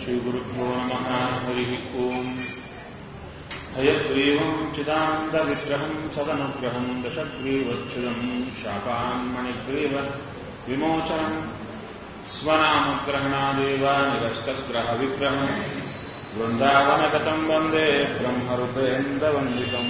श्रीगुरुभ्यो नमः हरिः ओम् हयग्रीवम् चिदान्तविग्रहम् सदनुग्रहम् दशग्रीवच्छिदम् शापान्मणिग्रीव विमोचनम् स्वनामग्रहणादेव निरस्तग्रहविग्रहम् वृन्दावनगतम् वन्दे ब्रह्मरूपेन्द्रवन्दितम्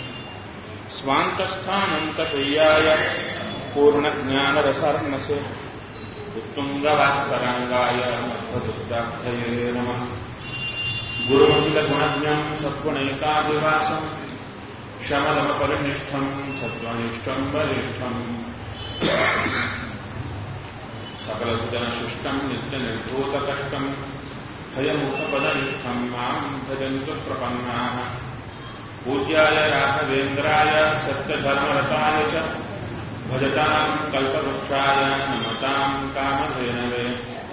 स्वान्तस्थानन्तशय्याय पूर्णज्ञानरसार्णसे उत्तुङ्गवाक्तराङ्गाय मध्वदुग्धार्थये नमः गुरुमखिलगुणज्ञम् सद्गुणैकाभिवासम् शमदमपरिनिष्ठम् सत्त्वनिष्ठम् वरिष्ठम् सकलसुजनशिष्टम् नित्यनिर्धूतकष्टम् भयमुखपदनिष्ठम् माम् भजन्तु प्रपन्नाः पूज्याय राघवेन्द्राय सत्यधर्मरताय च भजताम् कल्पवृक्षाय नमताम् कामधेनवे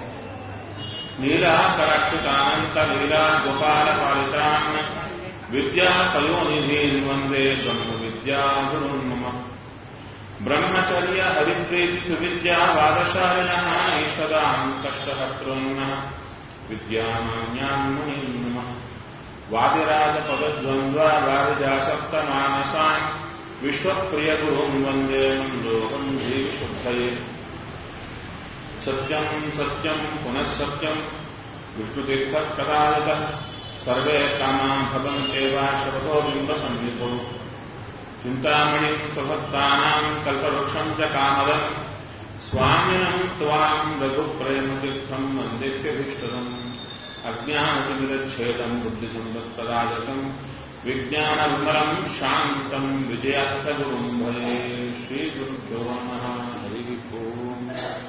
नीलाकराक्षितानन्तलीला गोपालपालितान् विद्यापयोनिधीन् वन्दे ब्रह्मविद्यागुरुन् मम ब्रह्मचर्य हरिप्रीतिसुविद्यावादशालिनः इष्टदाम् कष्टहर्तॄन्नः विद्यामान्यान् मुनीन् नमः वादिराजपदद्वन्द्वा वारिजासक्तमानसान् विश्वप्रियगुरुम् वन्दे मन्दोहम् देविशुद्धये सत्यम् सत्यम् पुनः सत्यम् विष्णुतीर्थप्रदायतः सर्वे कामाम् भवन्त्येव शपथो बिम्बसन्निधौ चिन्तामणिम् स्वभक्तानाम् कल्पवृक्षम् च कामदम् स्वामिनम् त्वाम् रघुप्रेमतीर्थम् वन्देत्यभीष्टदम् अज्ञानतिमिरच्छेदम् बुद्धिसम्पत्प्रदायकम् विज्ञानविमलम् शान्तम् विजयार्थगुरुम् भजे श्रीगुरुभ्यो नमः हरिः ओम्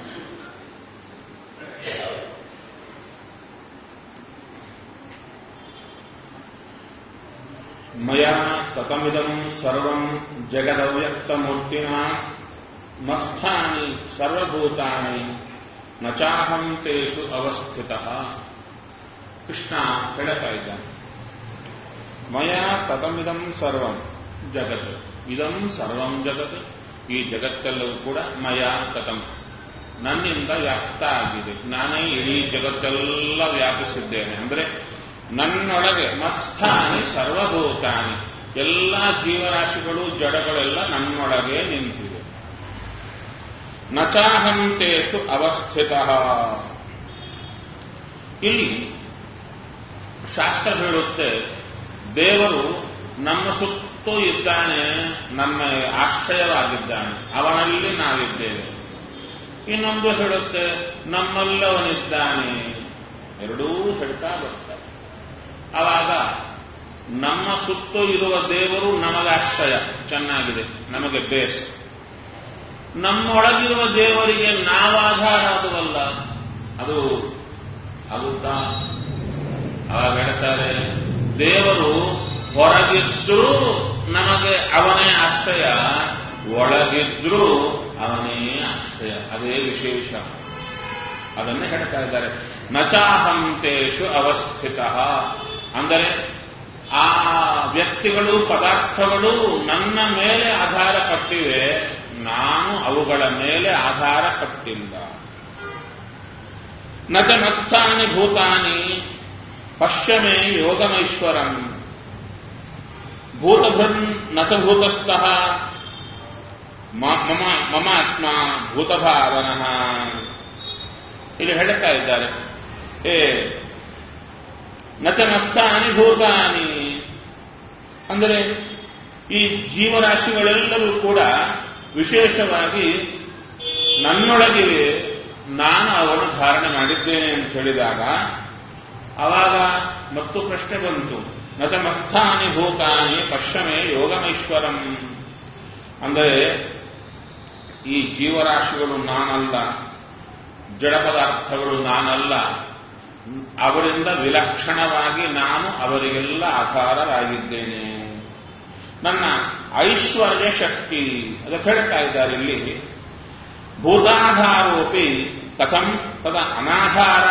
मया ततमिदम् सर्वम् जगदव्यक्तमूर्तिना मस्थानि सर्वभूतानि न ಚಾಹಂ ತೇಷು ಅವಸ್ಥಿತಃ ಕೃಷ್ಣ ಹೇಳ್ತಾ ಇದ್ದಾನೆ ಮಯ ತತಮಿದಂ ಸರ್ವಂ ಜಗತ್ ಇದಂ ಸರ್ವಂ ಜಗತ್ ಈ ಜಗತ್ತೆಲ್ಲವೂ ಕೂಡ ಮಯ ತತಂ ನನ್ನಿಂದ ವ್ಯಾಪ್ತ ಆಗಿದೆ ನಾನೇ ಇಡೀ ಜಗತ್ತೆಲ್ಲ ವ್ಯಾಪಿಸಿದ್ದೇನೆ ಅಂದ್ರೆ ನನ್ನೊಳಗೆ ಮಸ್ಥಾನಿ ಸರ್ವಭೂತಾನಿ ಎಲ್ಲ ಜೀವರಾಶಿಗಳು ಜಡಗಳೆಲ್ಲ ನನ್ನೊಳಗೆ ನಿಂತಿವೆ ನಚಾಹಂತೇಶು ಅವಸ್ಥಿತ ಇಲ್ಲಿ ಶಾಸ್ತ್ರ ಹೇಳುತ್ತೆ ದೇವರು ನಮ್ಮ ಸುತ್ತೂ ಇದ್ದಾನೆ ನಮ್ಮ ಆಶ್ರಯವಾಗಿದ್ದಾನೆ ಅವನಲ್ಲಿ ನಾವಿದ್ದೇವೆ ಇನ್ನೊಂದು ಹೇಳುತ್ತೆ ನಮ್ಮಲ್ಲವನಿದ್ದಾನೆ ಎರಡೂ ಹೇಳ್ತಾ ಬರ್ತಾರೆ ಆವಾಗ ನಮ್ಮ ಸುತ್ತು ಇರುವ ದೇವರು ನಮಗೆ ಆಶ್ರಯ ಚೆನ್ನಾಗಿದೆ ನಮಗೆ ಬೇಸ್ ನಮ್ಮೊಳಗಿರುವ ದೇವರಿಗೆ ನಾವಾಧಾರ ಆಗುವಲ್ಲ ಅದು ಆಗುತ್ತಾ ಅವಾಗ ಹೇಳ್ತಾರೆ ದೇವರು ಹೊರಗಿದ್ರೂ ನಮಗೆ ಅವನೇ ಆಶ್ರಯ ಒಳಗಿದ್ರೂ ಅವನೇ ಆಶ್ರಯ ಅದೇ ವಿಶೇಷ ಅದನ್ನೇ ಹೇಳ್ತಾ ಇದ್ದಾರೆ ನಚಾಹಂತೇಶು ಅವಸ್ಥಿತ ಅಂದರೆ ಆ ವ್ಯಕ್ತಿಗಳು ಪದಾರ್ಥಗಳು ನನ್ನ ಮೇಲೆ ಆಧಾರ ಪಟ್ಟಿವೆ ನಾನು ಅವುಗಳ ಮೇಲೆ ಆಧಾರ ಪಟ್ಟಿಲ್ಲ ನಚ ಮತ್ಸ್ಥಾನಿ ಭೂತಾನಿ ಪಶ್ಯಮೇ ಯೋಗಮೈಶ್ವರಂ ಭೂತಭೃನ್ ನಚ ಭೂತಸ್ಥಃ ಮಮ ಮಮಾತ್ಮ ಭೂತಭಾವನಃ ಇಲ್ಲಿ ಹೇಳ್ತಾ ಇದ್ದಾರೆ ಏ ನಚ ಮತ್ಸ್ಥಾನಿ ಭೂತಾನಿ ಅಂದರೆ ಈ ಜೀವರಾಶಿಗಳೆಲ್ಲವೂ ಕೂಡ ವಿಶೇಷವಾಗಿ ನನ್ನೊಳಗಿವೆ ನಾನು ಅವನು ಧಾರಣೆ ಮಾಡಿದ್ದೇನೆ ಅಂತ ಹೇಳಿದಾಗ ಆವಾಗ ಮತ್ತು ಪ್ರಶ್ನೆ ಬಂತು ನತ ಮತ್ತಾನಿ ಭೂತಾನಿ ಪಶ್ಚಮೆ ಯೋಗಮೈಶ್ವರಂ ಅಂದರೆ ಈ ಜೀವರಾಶಿಗಳು ನಾನಲ್ಲ ಜಡ ಪದಾರ್ಥಗಳು ನಾನಲ್ಲ ಅವರಿಂದ ವಿಲಕ್ಷಣವಾಗಿ ನಾನು ಅವರಿಗೆಲ್ಲ ಆಧಾರರಾಗಿದ್ದೇನೆ ನನ್ನ ಐಶ್ವರ್ಯ ಶಕ್ತಿ ಅದಕ್ಕೆ ಹೇಳ್ತಾ ಇದ್ದಾರೆ ಇಲ್ಲಿ ಭೂತಾಧಾರೋಪಿ ಕಥಂ ತದ ಅನಾಧಾರ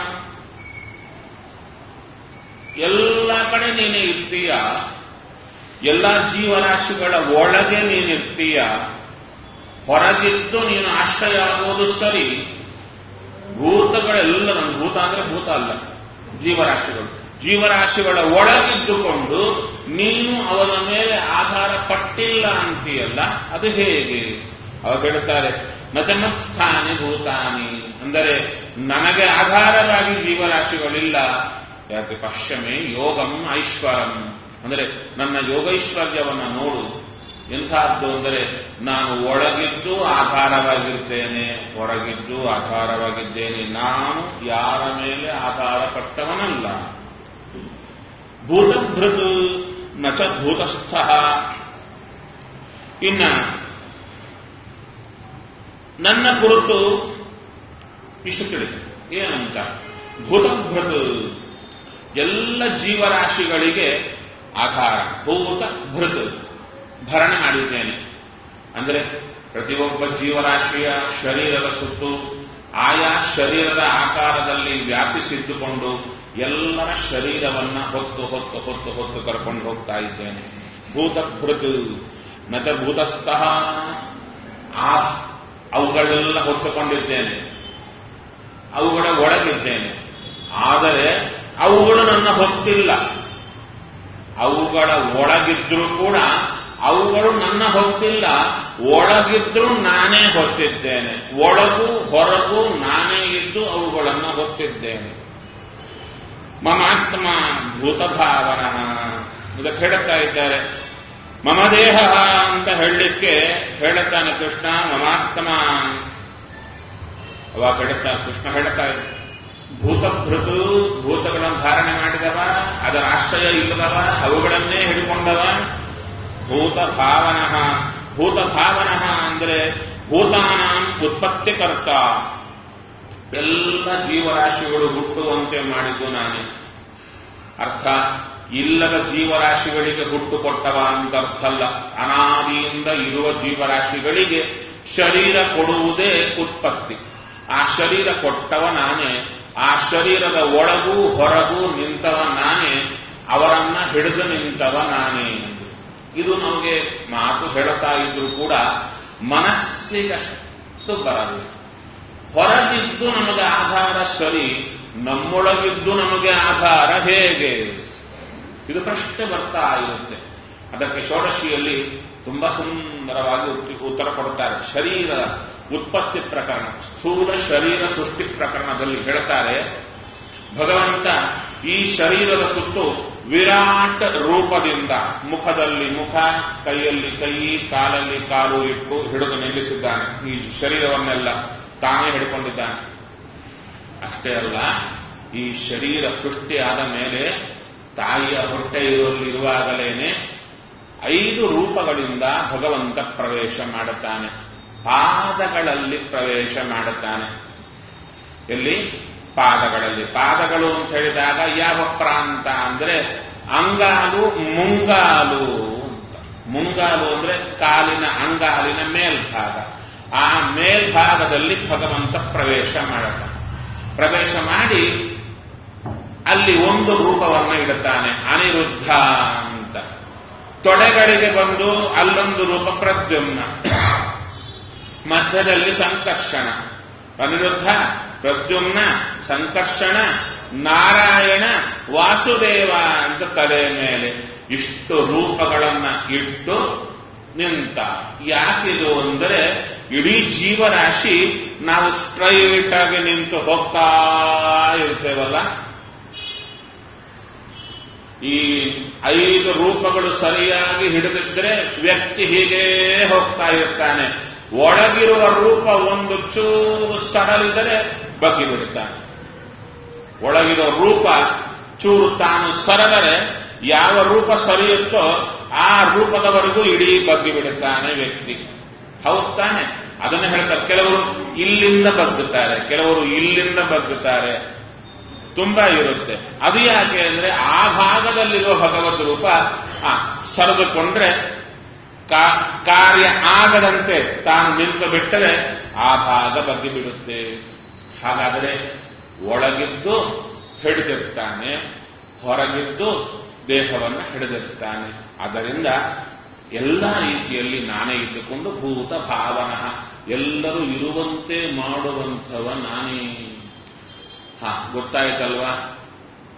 ಎಲ್ಲ ಕಡೆ ನೀನು ಇರ್ತೀಯ ಎಲ್ಲ ಜೀವರಾಶಿಗಳ ಒಳಗೆ ನೀನಿರ್ತೀಯ ಹೊರಗಿದ್ದು ನೀನು ಆಶ್ರಯ ಆಗೋದು ಸರಿ ಭೂತಗಳೆಲ್ಲ ನನ್ನ ಭೂತ ಅಂದ್ರೆ ಭೂತ ಅಲ್ಲ ಜೀವರಾಶಿಗಳು ಜೀವರಾಶಿಗಳ ಒಳಗಿದ್ದುಕೊಂಡು ನೀನು ಅವರ ಮೇಲೆ ಆಧಾರ ಪಟ್ಟಿಲ್ಲ ಅಂತೀಯಲ್ಲ ಅದು ಹೇಗೆ ಅವಾಗ ಹೇಳ್ತಾರೆ ನತಮಸ್ಥಾನಿ ಭೂತಾನಿ ಅಂದರೆ ನನಗೆ ಆಧಾರವಾಗಿ ಜೀವರಾಶಿಗಳಿಲ್ಲ ಯಾಕೆ ಪಶ್ಯಮೆ ಯೋಗಂ ಐಶ್ವರಂ ಅಂದರೆ ನನ್ನ ಯೋಗೈಶ್ವರ್ಯವನ್ನ ನೋಡು ಎಂಥದ್ದು ಅಂದರೆ ನಾನು ಒಳಗಿದ್ದು ಆಧಾರವಾಗಿರ್ತೇನೆ ಹೊರಗಿದ್ದು ಆಧಾರವಾಗಿದ್ದೇನೆ ನಾನು ಯಾರ ಮೇಲೆ ಆಧಾರ ಪಟ್ಟವನಲ್ಲ ಭೂತಭೃತ್ ನಚ ಭೂತಸ್ಥ ಇನ್ನ ನನ್ನ ಕುರಿತು ಇಷ್ಟು ತಿಳಿದು ಏನಂತ ಭೂತಭೃತ್ ಎಲ್ಲ ಜೀವರಾಶಿಗಳಿಗೆ ಆಧಾರ ಭೂತ ಭೃತ್ ಭರಣೆ ಮಾಡಿದ್ದೇನೆ ಅಂದರೆ ಪ್ರತಿಯೊಬ್ಬ ಜೀವರಾಶಿಯ ಶರೀರದ ಸುತ್ತು ಆಯಾ ಶರೀರದ ಆಕಾರದಲ್ಲಿ ವ್ಯಾಪಿಸಿದ್ದುಕೊಂಡು ಎಲ್ಲರ ಶರೀರವನ್ನ ಹೊತ್ತು ಹೊತ್ತು ಹೊತ್ತು ಹೊತ್ತು ಕರ್ಕೊಂಡು ಹೋಗ್ತಾ ಇದ್ದೇನೆ ಭೂತಭೃತ್ ನಚ ಭೂತಸ್ಥಃ ಆ ಅವುಗಳೆಲ್ಲ ಹೊತ್ತುಕೊಂಡಿದ್ದೇನೆ ಅವುಗಳ ಒಳಗಿದ್ದೇನೆ ಆದರೆ ಅವುಗಳು ನನ್ನ ಹೊತ್ತಿಲ್ಲ ಅವುಗಳ ಒಳಗಿದ್ರೂ ಕೂಡ ಅವುಗಳು ನನ್ನ ಹೊತ್ತಿಲ್ಲ ಒಳಗಿದ್ರೂ ನಾನೇ ಹೊತ್ತಿದ್ದೇನೆ ಒಳಗೂ ಹೊರಗೂ ನಾನೇ ಇದ್ದು ಅವುಗಳನ್ನು ಹೊತ್ತಿದ್ದೇನೆ ಮಮಾತ್ಮ ಭೂತಭಾವನ ಇದಕ್ಕೆ ಹೇಳುತ್ತಾ ಇದ್ದಾರೆ ಮಮ ದೇಹ ಅಂತ ಹೇಳಲಿಕ್ಕೆ ಹೇಳುತ್ತಾನೆ ಕೃಷ್ಣ ಮಮಾತ್ಮ ಅವಾಗ ಹೇಳುತ್ತಾ ಕೃಷ್ಣ ಹೇಳುತ್ತಾ ಇದ್ದ ಭೂತಭೃತು ಭೂತಗಳನ್ನು ಧಾರಣೆ ಮಾಡಿದವ ಅದರ ಆಶ್ರಯ ಇಲ್ಲದವ ಅವುಗಳನ್ನೇ ಹಿಡ್ಕೊಂಡವ ಭೂತ ಭಾವನ ಭೂತ ಭಾವನ ಅಂದರೆ ಭೂತಾನಾಂ ಉತ್ಪತ್ತಿಕರ್ತ ಎಲ್ಲ ಜೀವರಾಶಿಗಳು ಹುಟ್ಟುವಂತೆ ಮಾಡಿದ್ದು ನಾನೇ ಅರ್ಥ ಇಲ್ಲದ ಜೀವರಾಶಿಗಳಿಗೆ ಹುಟ್ಟು ಕೊಟ್ಟವ ಅಂತ ಅರ್ಥ ಅಲ್ಲ ಅನಾದಿಯಿಂದ ಇರುವ ಜೀವರಾಶಿಗಳಿಗೆ ಶರೀರ ಕೊಡುವುದೇ ಉತ್ಪತ್ತಿ ಆ ಶರೀರ ಕೊಟ್ಟವ ನಾನೇ ಆ ಶರೀರದ ಒಳಗೂ ಹೊರಗೂ ನಿಂತವ ನಾನೇ ಅವರನ್ನ ಹಿಡಿದು ನಿಂತವ ನಾನೇ ಇದು ನಮಗೆ ಮಾತು ಹೇಳ್ತಾ ಇದ್ರು ಕೂಡ ಮನಸ್ಸಿಗಷ್ಟು ಬರಬೇಕು ಹೊರಗಿದ್ದು ನಮಗೆ ಆಧಾರ ಸರಿ ನಮ್ಮೊಳಗಿದ್ದು ನಮಗೆ ಆಧಾರ ಹೇಗೆ ಇದು ಪ್ರಶ್ನೆ ಬರ್ತಾ ಇರುತ್ತೆ ಅದಕ್ಕೆ ಷೋಡಶಿಯಲ್ಲಿ ತುಂಬಾ ಸುಂದರವಾಗಿ ಉತ್ತರ ಕೊಡ್ತಾರೆ ಶರೀರದ ಉತ್ಪತ್ತಿ ಪ್ರಕರಣ ಸ್ಥೂಲ ಶರೀರ ಸೃಷ್ಟಿ ಪ್ರಕರಣದಲ್ಲಿ ಹೇಳ್ತಾರೆ ಭಗವಂತ ಈ ಶರೀರದ ಸುತ್ತು ವಿರಾಟ್ ರೂಪದಿಂದ ಮುಖದಲ್ಲಿ ಮುಖ ಕೈಯಲ್ಲಿ ಕೈ ಕಾಲಲ್ಲಿ ಕಾಲು ಇಟ್ಟು ಹಿಡಿದು ನಿಲ್ಲಿಸಿದ್ದಾನೆ ಈ ಶರೀರವನ್ನೆಲ್ಲ ತಾನೇ ಹಿಡ್ಕೊಂಡಿದ್ದಾನೆ ಅಷ್ಟೇ ಅಲ್ಲ ಈ ಶರೀರ ಸೃಷ್ಟಿಯಾದ ಮೇಲೆ ತಾಯಿಯ ಹೊಟ್ಟೆ ಇರುವಾಗಲೇನೆ ಐದು ರೂಪಗಳಿಂದ ಭಗವಂತ ಪ್ರವೇಶ ಮಾಡುತ್ತಾನೆ ಪಾದಗಳಲ್ಲಿ ಪ್ರವೇಶ ಮಾಡುತ್ತಾನೆ ಎಲ್ಲಿ ಪಾದಗಳಲ್ಲಿ ಪಾದಗಳು ಅಂತ ಹೇಳಿದಾಗ ಯಾವ ಪ್ರಾಂತ ಅಂದ್ರೆ ಅಂಗಾಲು ಮುಂಗಾಲು ಅಂತ ಮುಂಗಾಲು ಅಂದ್ರೆ ಕಾಲಿನ ಅಂಗಾಲಿನ ಮೇಲ್ಭಾಗ ಆ ಮೇಲ್ಭಾಗದಲ್ಲಿ ಭಗವಂತ ಪ್ರವೇಶ ಮಾಡುತ್ತಾನೆ ಪ್ರವೇಶ ಮಾಡಿ ಅಲ್ಲಿ ಒಂದು ರೂಪವನ್ನು ಇಡುತ್ತಾನೆ ಅನಿರುದ್ಧ ಅಂತ ತೊಡೆಗಳಿಗೆ ಬಂದು ಅಲ್ಲೊಂದು ರೂಪ ಪ್ರದ್ಯುಮ್ನ ಮಧ್ಯದಲ್ಲಿ ಸಂಕರ್ಷಣ ಅನಿರುದ್ಧ ಪ್ರದ್ಯುಮ್ನ ಸಂಕರ್ಷಣ ನಾರಾಯಣ ವಾಸುದೇವ ಅಂತ ತಲೆ ಮೇಲೆ ಇಷ್ಟು ರೂಪಗಳನ್ನ ಇಟ್ಟು ನಿಂತ ಯಾಕಿದು ಅಂದರೆ ಇಡೀ ಜೀವರಾಶಿ ನಾವು ಸ್ಟ್ರೈಟ್ ಆಗಿ ನಿಂತು ಹೋಗ್ತಾ ಇರ್ತೇವಲ್ಲ ಈ ಐದು ರೂಪಗಳು ಸರಿಯಾಗಿ ಹಿಡಿದಿದ್ರೆ ವ್ಯಕ್ತಿ ಹೀಗೇ ಹೋಗ್ತಾ ಇರ್ತಾನೆ ಒಳಗಿರುವ ರೂಪ ಒಂದು ಚೂರು ಸಡಲಿದರೆ ಬಗ್ಗಿ ಬಿಡುತ್ತಾನೆ ಒಳಗಿರೋ ರೂಪ ಚೂರು ತಾನು ಸರದರೆ ಯಾವ ರೂಪ ಸರಿಯುತ್ತೋ ಆ ರೂಪದವರೆಗೂ ಇಡೀ ಬಗ್ಗಿ ಬಿಡುತ್ತಾನೆ ವ್ಯಕ್ತಿ ಹೌದ್ ತಾನೆ ಅದನ್ನು ಹೇಳ್ತಾರೆ ಕೆಲವರು ಇಲ್ಲಿಂದ ಬಗ್ಗುತ್ತಾರೆ ಕೆಲವರು ಇಲ್ಲಿಂದ ಬಗ್ಗುತ್ತಾರೆ ತುಂಬಾ ಇರುತ್ತೆ ಅದು ಯಾಕೆ ಅಂದ್ರೆ ಆ ಭಾಗದಲ್ಲಿರುವ ಭಗವದ್ ರೂಪ ಸರಿದುಕೊಂಡ್ರೆ ಕಾರ್ಯ ಆಗದಂತೆ ತಾನು ನಿಂತು ಬಿಟ್ಟರೆ ಆ ಭಾಗ ಬಗ್ಗಿ ಬಿಡುತ್ತೆ ಹಾಗಾದರೆ ಒಳಗಿದ್ದು ಹಿಡಿದಿರ್ತಾನೆ ಹೊರಗಿದ್ದು ದೇಹವನ್ನು ಹಿಡಿದಿರ್ತಾನೆ ಅದರಿಂದ ಎಲ್ಲ ರೀತಿಯಲ್ಲಿ ನಾನೇ ಇದ್ದುಕೊಂಡು ಭೂತ ಭಾವನ ಎಲ್ಲರೂ ಇರುವಂತೆ ಮಾಡುವಂಥವ ನಾನೇ ಹಾ ಗೊತ್ತಾಯ್ತಲ್ವಾ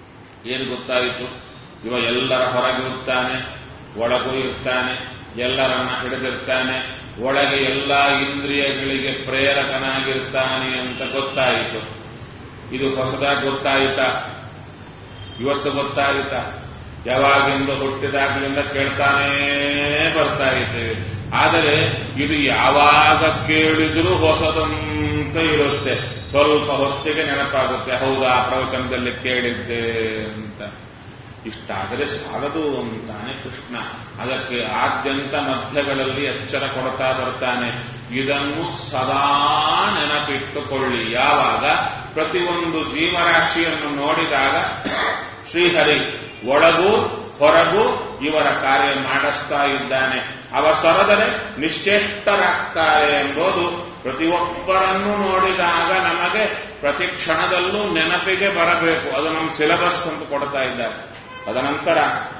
ಏನು ಗೊತ್ತಾಯಿತು ಇವ ಎಲ್ಲರ ಹೊರಗಿರುತ್ತಾನೆ ಒಳಗೂ ಇರ್ತಾನೆ ಎಲ್ಲರನ್ನ ಹಿಡಿದಿರ್ತಾನೆ ಒಳಗೆ ಎಲ್ಲ ಇಂದ್ರಿಯಗಳಿಗೆ ಪ್ರೇರಕನಾಗಿರ್ತಾನೆ ಅಂತ ಗೊತ್ತಾಯಿತು ಇದು ಹೊಸದಾಗಿ ಗೊತ್ತಾಯಿತಾ ಇವತ್ತು ಗೊತ್ತಾಯಿತಾ ಯಾವಾಗಿಂದ ಹುಟ್ಟಿದಾಗಲಿಂದ ಕೇಳ್ತಾನೇ ಬರ್ತಾ ಇದ್ದೇವೆ ಆದರೆ ಇದು ಯಾವಾಗ ಕೇಳಿದರೂ ಹೊಸದಂತ ಇರುತ್ತೆ ಸ್ವಲ್ಪ ಹೊತ್ತಿಗೆ ನೆನಪಾಗುತ್ತೆ ಹೌದಾ ಪ್ರವಚನದಲ್ಲಿ ಕೇಳಿದ್ದೆ ಅಂತ ಇಷ್ಟಾದರೆ ಸಾಲದು ಅಂತಾನೆ ಕೃಷ್ಣ ಅದಕ್ಕೆ ಆದ್ಯಂತ ಮಧ್ಯಗಳಲ್ಲಿ ಎಚ್ಚರ ಕೊಡ್ತಾ ಬರ್ತಾನೆ ಇದನ್ನು ಸದಾ ನೆನಪಿಟ್ಟುಕೊಳ್ಳಿ ಯಾವಾಗ ಪ್ರತಿಯೊಂದು ಜೀವರಾಶಿಯನ್ನು ನೋಡಿದಾಗ ಶ್ರೀಹರಿ ಒಳಗೂ ಹೊರಗೂ ಇವರ ಕಾರ್ಯ ಮಾಡಿಸ್ತಾ ಇದ್ದಾನೆ ಅವಸರದರೆ ನಿಶ್ಚೇಷ್ಟರಾಗ್ತಾರೆ ಎಂಬುದು ಪ್ರತಿಯೊಬ್ಬರನ್ನು ನೋಡಿದಾಗ ನಮಗೆ ಪ್ರತಿ ಕ್ಷಣದಲ್ಲೂ ನೆನಪಿಗೆ ಬರಬೇಕು ಅದು ನಮ್ಮ ಸಿಲೆಬಸ್ ಅಂತ ಕೊಡ್ತಾ ಇದ್ದಾರೆ ತದನಂತರ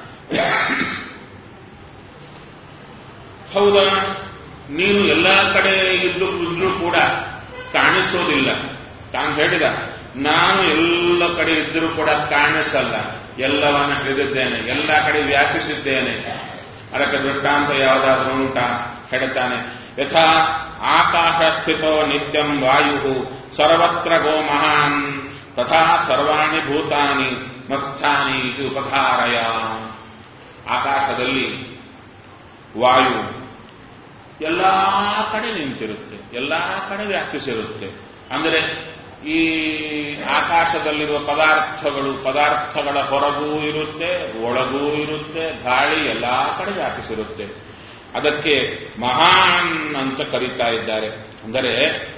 ಹೌದಾ ನೀನು ಎಲ್ಲ ಕಡೆ ಇದ್ರೂ ಇದ್ರೂ ಕೂಡ ಕಾಣಿಸೋದಿಲ್ಲ ತಾನು ಹೇಳಿದ ನಾನು ಎಲ್ಲ ಕಡೆ ಇದ್ರೂ ಕೂಡ ಕಾಣಿಸಲ್ಲ ಎಲ್ಲವನ್ನ ಹಿಡಿದಿದ್ದೇನೆ ಎಲ್ಲ ಕಡೆ ವ್ಯಾಪಿಸಿದ್ದೇನೆ ಅದಕ್ಕೆ ದೃಷ್ಟಾಂತ ಯಾವುದಾದ್ರೂ ಉಂಟ ಹೇಳ್ತಾನೆ ಯಥಾ ಆಕಾಶ ಸ್ಥಿತೋ ನಿತ್ಯಂ ವಾಯು ಸರ್ವತ್ರ ಗೋ ಮಹಾನ್ ತಥಾ ಸರ್ವಾಣಿ ಭೂತಾನಿ ಮತ್ಥಾನಿ ಇದು ಉಪಧಾರಯ ಆಕಾಶದಲ್ಲಿ ವಾಯು ಎಲ್ಲಾ ಕಡೆ ನಿಂತಿರುತ್ತೆ ಎಲ್ಲಾ ಕಡೆ ವ್ಯಾಪಿಸಿರುತ್ತೆ ಅಂದರೆ ಈ ಆಕಾಶದಲ್ಲಿರುವ ಪದಾರ್ಥಗಳು ಪದಾರ್ಥಗಳ ಹೊರಗೂ ಇರುತ್ತೆ ಒಳಗೂ ಇರುತ್ತೆ ಗಾಳಿ ಎಲ್ಲಾ ಕಡೆ ವ್ಯಾಪಿಸಿರುತ್ತೆ ಅದಕ್ಕೆ ಮಹಾನ್ ಅಂತ ಕರೀತಾ ಇದ್ದಾರೆ ಅಂದರೆ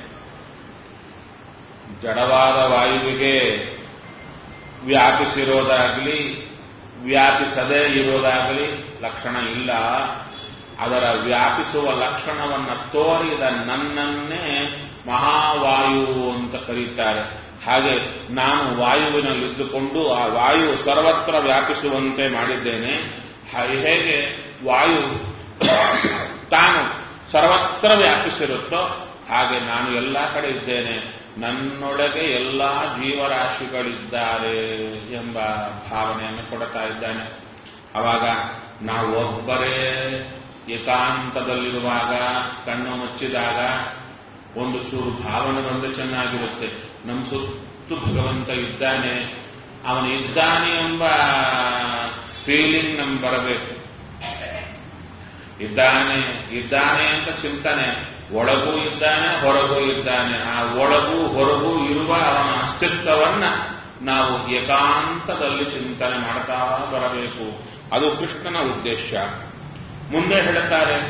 ಜಡವಾದ ವಾಯುವಿಗೆ ವ್ಯಾಪಿಸಿರೋದಾಗಲಿ ವ್ಯಾಪಿಸದೇ ಇರೋದಾಗಲಿ ಲಕ್ಷಣ ಇಲ್ಲ ಅದರ ವ್ಯಾಪಿಸುವ ಲಕ್ಷಣವನ್ನು ತೋರಿದ ನನ್ನನ್ನೇ ಮಹಾವಾಯು ಅಂತ ಕರೀತಾರೆ ಹಾಗೆ ನಾನು ವಾಯುವಿನಲ್ಲಿದ್ದುಕೊಂಡು ಆ ವಾಯು ಸರ್ವತ್ರ ವ್ಯಾಪಿಸುವಂತೆ ಮಾಡಿದ್ದೇನೆ ಹೇಗೆ ವಾಯು ತಾನು ಸರ್ವತ್ರ ವ್ಯಾಪಿಸಿರುತ್ತೋ ಹಾಗೆ ನಾನು ಎಲ್ಲ ಕಡೆ ಇದ್ದೇನೆ ನನ್ನೊಳಗೆ ಎಲ್ಲ ಜೀವರಾಶಿಗಳಿದ್ದಾರೆ ಎಂಬ ಭಾವನೆಯನ್ನು ಕೊಡ್ತಾ ಇದ್ದಾನೆ ಅವಾಗ ನಾವು ಒಬ್ಬರೇ ಏಕಾಂತದಲ್ಲಿರುವಾಗ ಕಣ್ಣು ಮುಚ್ಚಿದಾಗ ಒಂದು ಚೂರು ಭಾವನೆ ಬಂದು ಚೆನ್ನಾಗಿರುತ್ತೆ ನಮ್ಮ ಸುತ್ತು ಭಗವಂತ ಇದ್ದಾನೆ ಅವನು ಇದ್ದಾನೆ ಎಂಬ ಫೀಲಿಂಗ್ ನಮ್ಗೆ ಬರಬೇಕು ಇದ್ದಾನೆ ಇದ್ದಾನೆ ಅಂತ ಚಿಂತನೆ ಒಳಗೂ ಇದ್ದಾನೆ ಹೊರಗೂ ಇದ್ದಾನೆ ಆ ಒಳಗೂ ಹೊರಗೂ ಇರುವ ಅವನ ಅಸ್ತಿತ್ವವನ್ನ ನಾವು ಏಕಾಂತದಲ್ಲಿ ಚಿಂತನೆ ಮಾಡ್ತಾ ಬರಬೇಕು ಅದು ಕೃಷ್ಣನ ಉದ್ದೇಶ ಮುಂದೆ ಹೇಳುತ್ತಾರೆ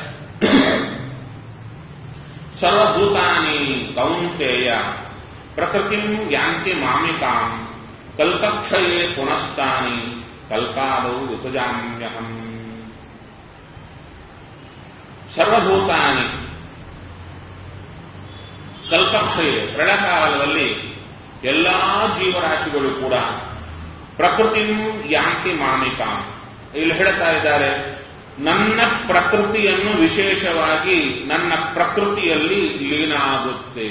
ಸರ್ವಭೂತಾನಿ ಕೌಂತೆಯ ಪ್ರಕೃತಿಂ ಯಾಂತಿ ಮಾಮಿಕಾಂ ಕಲ್ಪಕ್ಷಯೇ ಪುನಸ್ತಾನಿ ಕಲ್ಪಾದೌ ವಿಸಜಾಮ್ಯಹಂ ಸರ್ವಭೂತಾನಿ ಕಲ್ಪಕ್ಷಯ ಪ್ರಳಕಾಲದಲ್ಲಿ ಎಲ್ಲಾ ಜೀವರಾಶಿಗಳು ಕೂಡ ಪ್ರಕೃತಿ ಯಾಂತಿ ಮಾಮಿಕ ಇಲ್ಲಿ ಹೇಳ್ತಾ ಇದ್ದಾರೆ ನನ್ನ ಪ್ರಕೃತಿಯನ್ನು ವಿಶೇಷವಾಗಿ ನನ್ನ ಪ್ರಕೃತಿಯಲ್ಲಿ ಲೀನ ಆಗುತ್ತೆ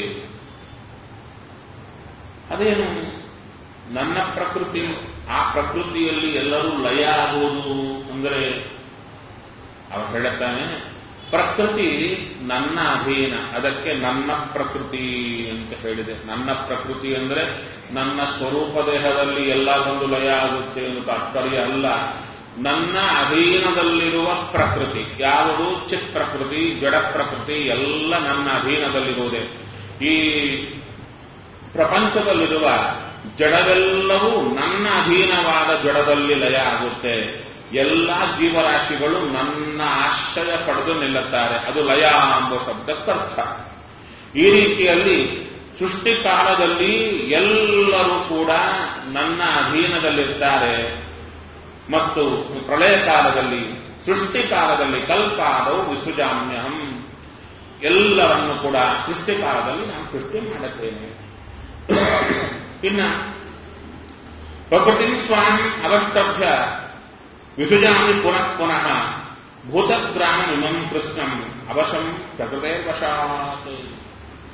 ಅದೇನು ನನ್ನ ಪ್ರಕೃತಿ ಆ ಪ್ರಕೃತಿಯಲ್ಲಿ ಎಲ್ಲರೂ ಲಯ ಆಗುವುದು ಅಂದರೆ ಅವ ಹೇಳುತ್ತಾನೆ ಪ್ರಕೃತಿ ನನ್ನ ಅಧೀನ ಅದಕ್ಕೆ ನನ್ನ ಪ್ರಕೃತಿ ಅಂತ ಹೇಳಿದೆ ನನ್ನ ಪ್ರಕೃತಿ ಅಂದರೆ ನನ್ನ ಸ್ವರೂಪ ದೇಹದಲ್ಲಿ ಎಲ್ಲ ಬಂದು ಲಯ ಆಗುತ್ತೆ ಎಂದು ತಾತ್ಪರ್ಯ ಅಲ್ಲ ನನ್ನ ಅಧೀನದಲ್ಲಿರುವ ಪ್ರಕೃತಿ ಯಾವುದು ಚಿತ್ ಪ್ರಕೃತಿ ಜಡ ಪ್ರಕೃತಿ ಎಲ್ಲ ನನ್ನ ಅಧೀನದಲ್ಲಿರುವುದೇ ಈ ಪ್ರಪಂಚದಲ್ಲಿರುವ ಜಡವೆಲ್ಲವೂ ನನ್ನ ಅಧೀನವಾದ ಜಡದಲ್ಲಿ ಲಯ ಆಗುತ್ತೆ ಎಲ್ಲ ಜೀವರಾಶಿಗಳು ನನ್ನ ಆಶ್ರಯ ಪಡೆದು ನಿಲ್ಲುತ್ತಾರೆ ಅದು ಲಯ ಎಂಬ ಶಬ್ದಕ್ಕರ್ಥ ಈ ರೀತಿಯಲ್ಲಿ ಸೃಷ್ಟಿ ಕಾಲದಲ್ಲಿ ಎಲ್ಲರೂ ಕೂಡ ನನ್ನ ಅಧೀನದಲ್ಲಿರ್ತಾರೆ ಮತ್ತು ಪ್ರಳಯ ಕಾಲದಲ್ಲಿ ಸೃಷ್ಟಿ ಕಾಲದಲ್ಲಿ ಕಲ್ಪಾದವು ವಿಸೃಜಾಮ್ಯಹಂ ಎಲ್ಲವನ್ನು ಕೂಡ ಸೃಷ್ಟಿ ಕಾಲದಲ್ಲಿ ನಾನು ಸೃಷ್ಟಿ ಮಾಡುತ್ತೇನೆ ಇನ್ನ ಪ್ರಕೃತಿ ಸ್ವಾಮಿ ಅವಷ್ಟಭ್ಯ ವಿಸೃಜಾಮಿ ಪುನಃ ಪುನಃ ಭೂತಗ್ರಾಮ ಇಮಂ ಕೃಷ್ಣಂ ಅವಶಂ ಪ್ರಕೃತೆ ವಶಾತ್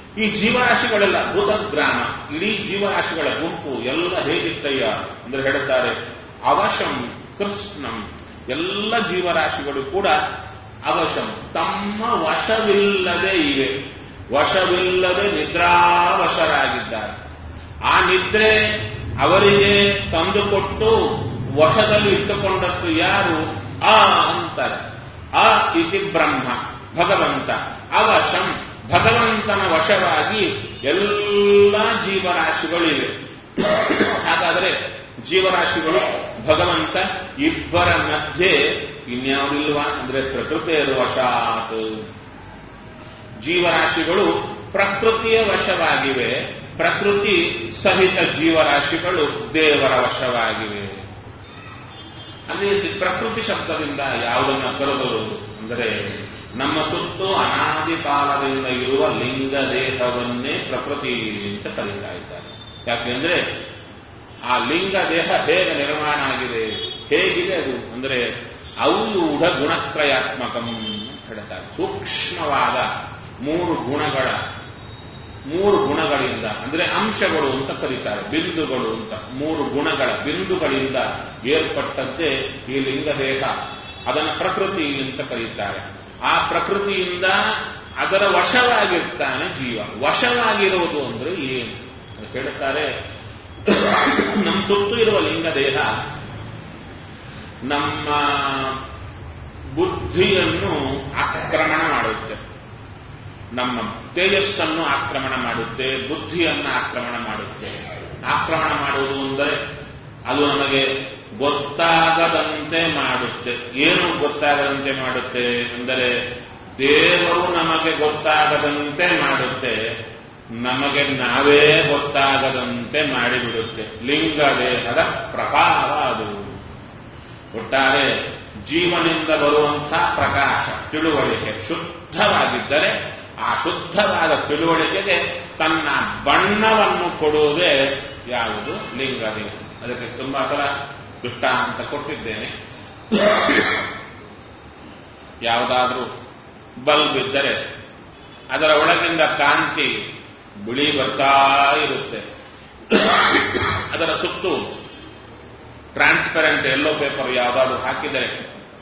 ಈ ಜೀವರಾಶಿಗಳೆಲ್ಲ ಭೂತಗ್ರಾಮ ಇಡೀ ಜೀವರಾಶಿಗಳ ಗುಂಪು ಎಲ್ಲ ಹೇಗಿತ್ತಯ್ಯ ಅಂದ್ರೆ ಹೇಳುತ್ತಾರೆ ಅವಶಂ ಕೃಷ್ಣಂ ಎಲ್ಲ ಜೀವರಾಶಿಗಳು ಕೂಡ ಅವಶಂ ತಮ್ಮ ವಶವಿಲ್ಲದೆ ಇವೆ ವಶವಿಲ್ಲದೆ ನಿದ್ರಾವಶರಾಗಿದ್ದಾರೆ ಆ ನಿದ್ರೆ ಅವರಿಗೆ ತಂದುಕೊಟ್ಟು ವಶದಲ್ಲಿ ಇಟ್ಟುಕೊಂಡದ್ದು ಯಾರು ಆ ಅಂತಾರೆ ಅ ಇತಿ ಬ್ರಹ್ಮ ಭಗವಂತ ಅವಶಂ ಭಗವಂತನ ವಶವಾಗಿ ಎಲ್ಲ ಜೀವರಾಶಿಗಳಿವೆ ಹಾಗಾದರೆ ಜೀವರಾಶಿಗಳು ಭಗವಂತ ಇಬ್ಬರ ಮಧ್ಯೆ ಇನ್ಯಾವುದಿಲ್ವಾ ಅಂದ್ರೆ ಪ್ರಕೃತಿಯ ವಶಾತ್ ಜೀವರಾಶಿಗಳು ಪ್ರಕೃತಿಯ ವಶವಾಗಿವೆ ಪ್ರಕೃತಿ ಸಹಿತ ಜೀವರಾಶಿಗಳು ದೇವರ ವಶವಾಗಿವೆ ಅಲ್ಲಿ ಪ್ರಕೃತಿ ಶಬ್ದದಿಂದ ಯಾವುದನ್ನ ಕರೆದರು ಅಂದರೆ ನಮ್ಮ ಸುತ್ತು ಅನಾದಿ ಕಾಲದಿಂದ ಇರುವ ಲಿಂಗ ದೇಹವನ್ನೇ ಪ್ರಕೃತಿ ಅಂತ ಕರೀತಾ ಇದ್ದಾರೆ ಯಾಕೆಂದ್ರೆ ಆ ಲಿಂಗ ದೇಹ ಹೇಗೆ ನಿರ್ಮಾಣ ಆಗಿದೆ ಹೇಗಿದೆ ಅದು ಅಂದರೆ ಔಯೂಢ ಗುಣತ್ರಯಾತ್ಮಕಂ ಅಂತ ಹೇಳ್ತಾರೆ ಸೂಕ್ಷ್ಮವಾದ ಮೂರು ಗುಣಗಳ ಮೂರು ಗುಣಗಳಿಂದ ಅಂದ್ರೆ ಅಂಶಗಳು ಅಂತ ಕರೀತಾರೆ ಬಿಂದುಗಳು ಅಂತ ಮೂರು ಗುಣಗಳ ಬಿಂದುಗಳಿಂದ ಏರ್ಪಟ್ಟದ್ದೇ ಈ ಲಿಂಗದೇಹ ಅದನ್ನು ಪ್ರಕೃತಿ ಅಂತ ಕರೀತಾರೆ ಆ ಪ್ರಕೃತಿಯಿಂದ ಅದರ ವಶವಾಗಿರ್ತಾನೆ ಜೀವ ವಶವಾಗಿರುವುದು ಅಂದ್ರೆ ಏನು ಅಂತ ಕೇಳುತ್ತಾರೆ ನಮ್ಮ ಸುತ್ತು ಇರುವ ಲಿಂಗದೇಹ ನಮ್ಮ ಬುದ್ಧಿಯನ್ನು ಆಕ್ರಮಣ ಮಾಡುತ್ತೆ ನಮ್ಮ ತೇಜಸ್ಸನ್ನು ಆಕ್ರಮಣ ಮಾಡುತ್ತೆ ಬುದ್ಧಿಯನ್ನು ಆಕ್ರಮಣ ಮಾಡುತ್ತೆ ಆಕ್ರಮಣ ಮಾಡುವುದು ಅಂದರೆ ಅದು ನಮಗೆ ಗೊತ್ತಾಗದಂತೆ ಮಾಡುತ್ತೆ ಏನು ಗೊತ್ತಾಗದಂತೆ ಮಾಡುತ್ತೆ ಅಂದರೆ ದೇವರು ನಮಗೆ ಗೊತ್ತಾಗದಂತೆ ಮಾಡುತ್ತೆ ನಮಗೆ ನಾವೇ ಗೊತ್ತಾಗದಂತೆ ಮಾಡಿಬಿಡುತ್ತೆ ಲಿಂಗ ದೇಹದ ಪ್ರಭಾವ ಅದು ಒಟ್ಟಾರೆ ಜೀವನಿಂದ ಬರುವಂತಹ ಪ್ರಕಾಶ ತಿಳುವಳಿಕೆ ಶುದ್ಧವಾಗಿದ್ದರೆ ಆ ಶುದ್ಧವಾದ ತಿಳುವಳಿಕೆಗೆ ತನ್ನ ಬಣ್ಣವನ್ನು ಕೊಡುವುದೇ ಯಾವುದು ಲಿಂಗದೇಹ ಅದಕ್ಕೆ ತುಂಬಾ ಸಲ ದೃಷ್ಟಾಂತ ಕೊಟ್ಟಿದ್ದೇನೆ ಯಾವುದಾದ್ರೂ ಬಲ್ಬ್ ಇದ್ದರೆ ಅದರ ಒಳಗಿಂದ ಕಾಂತಿ ಬಿಳಿ ಬರ್ತಾ ಇರುತ್ತೆ ಅದರ ಸುತ್ತು ಟ್ರಾನ್ಸ್ಪರೆಂಟ್ ಎಲ್ಲೋ ಪೇಪರ್ ಯಾವುದಾದ್ರೂ ಹಾಕಿದರೆ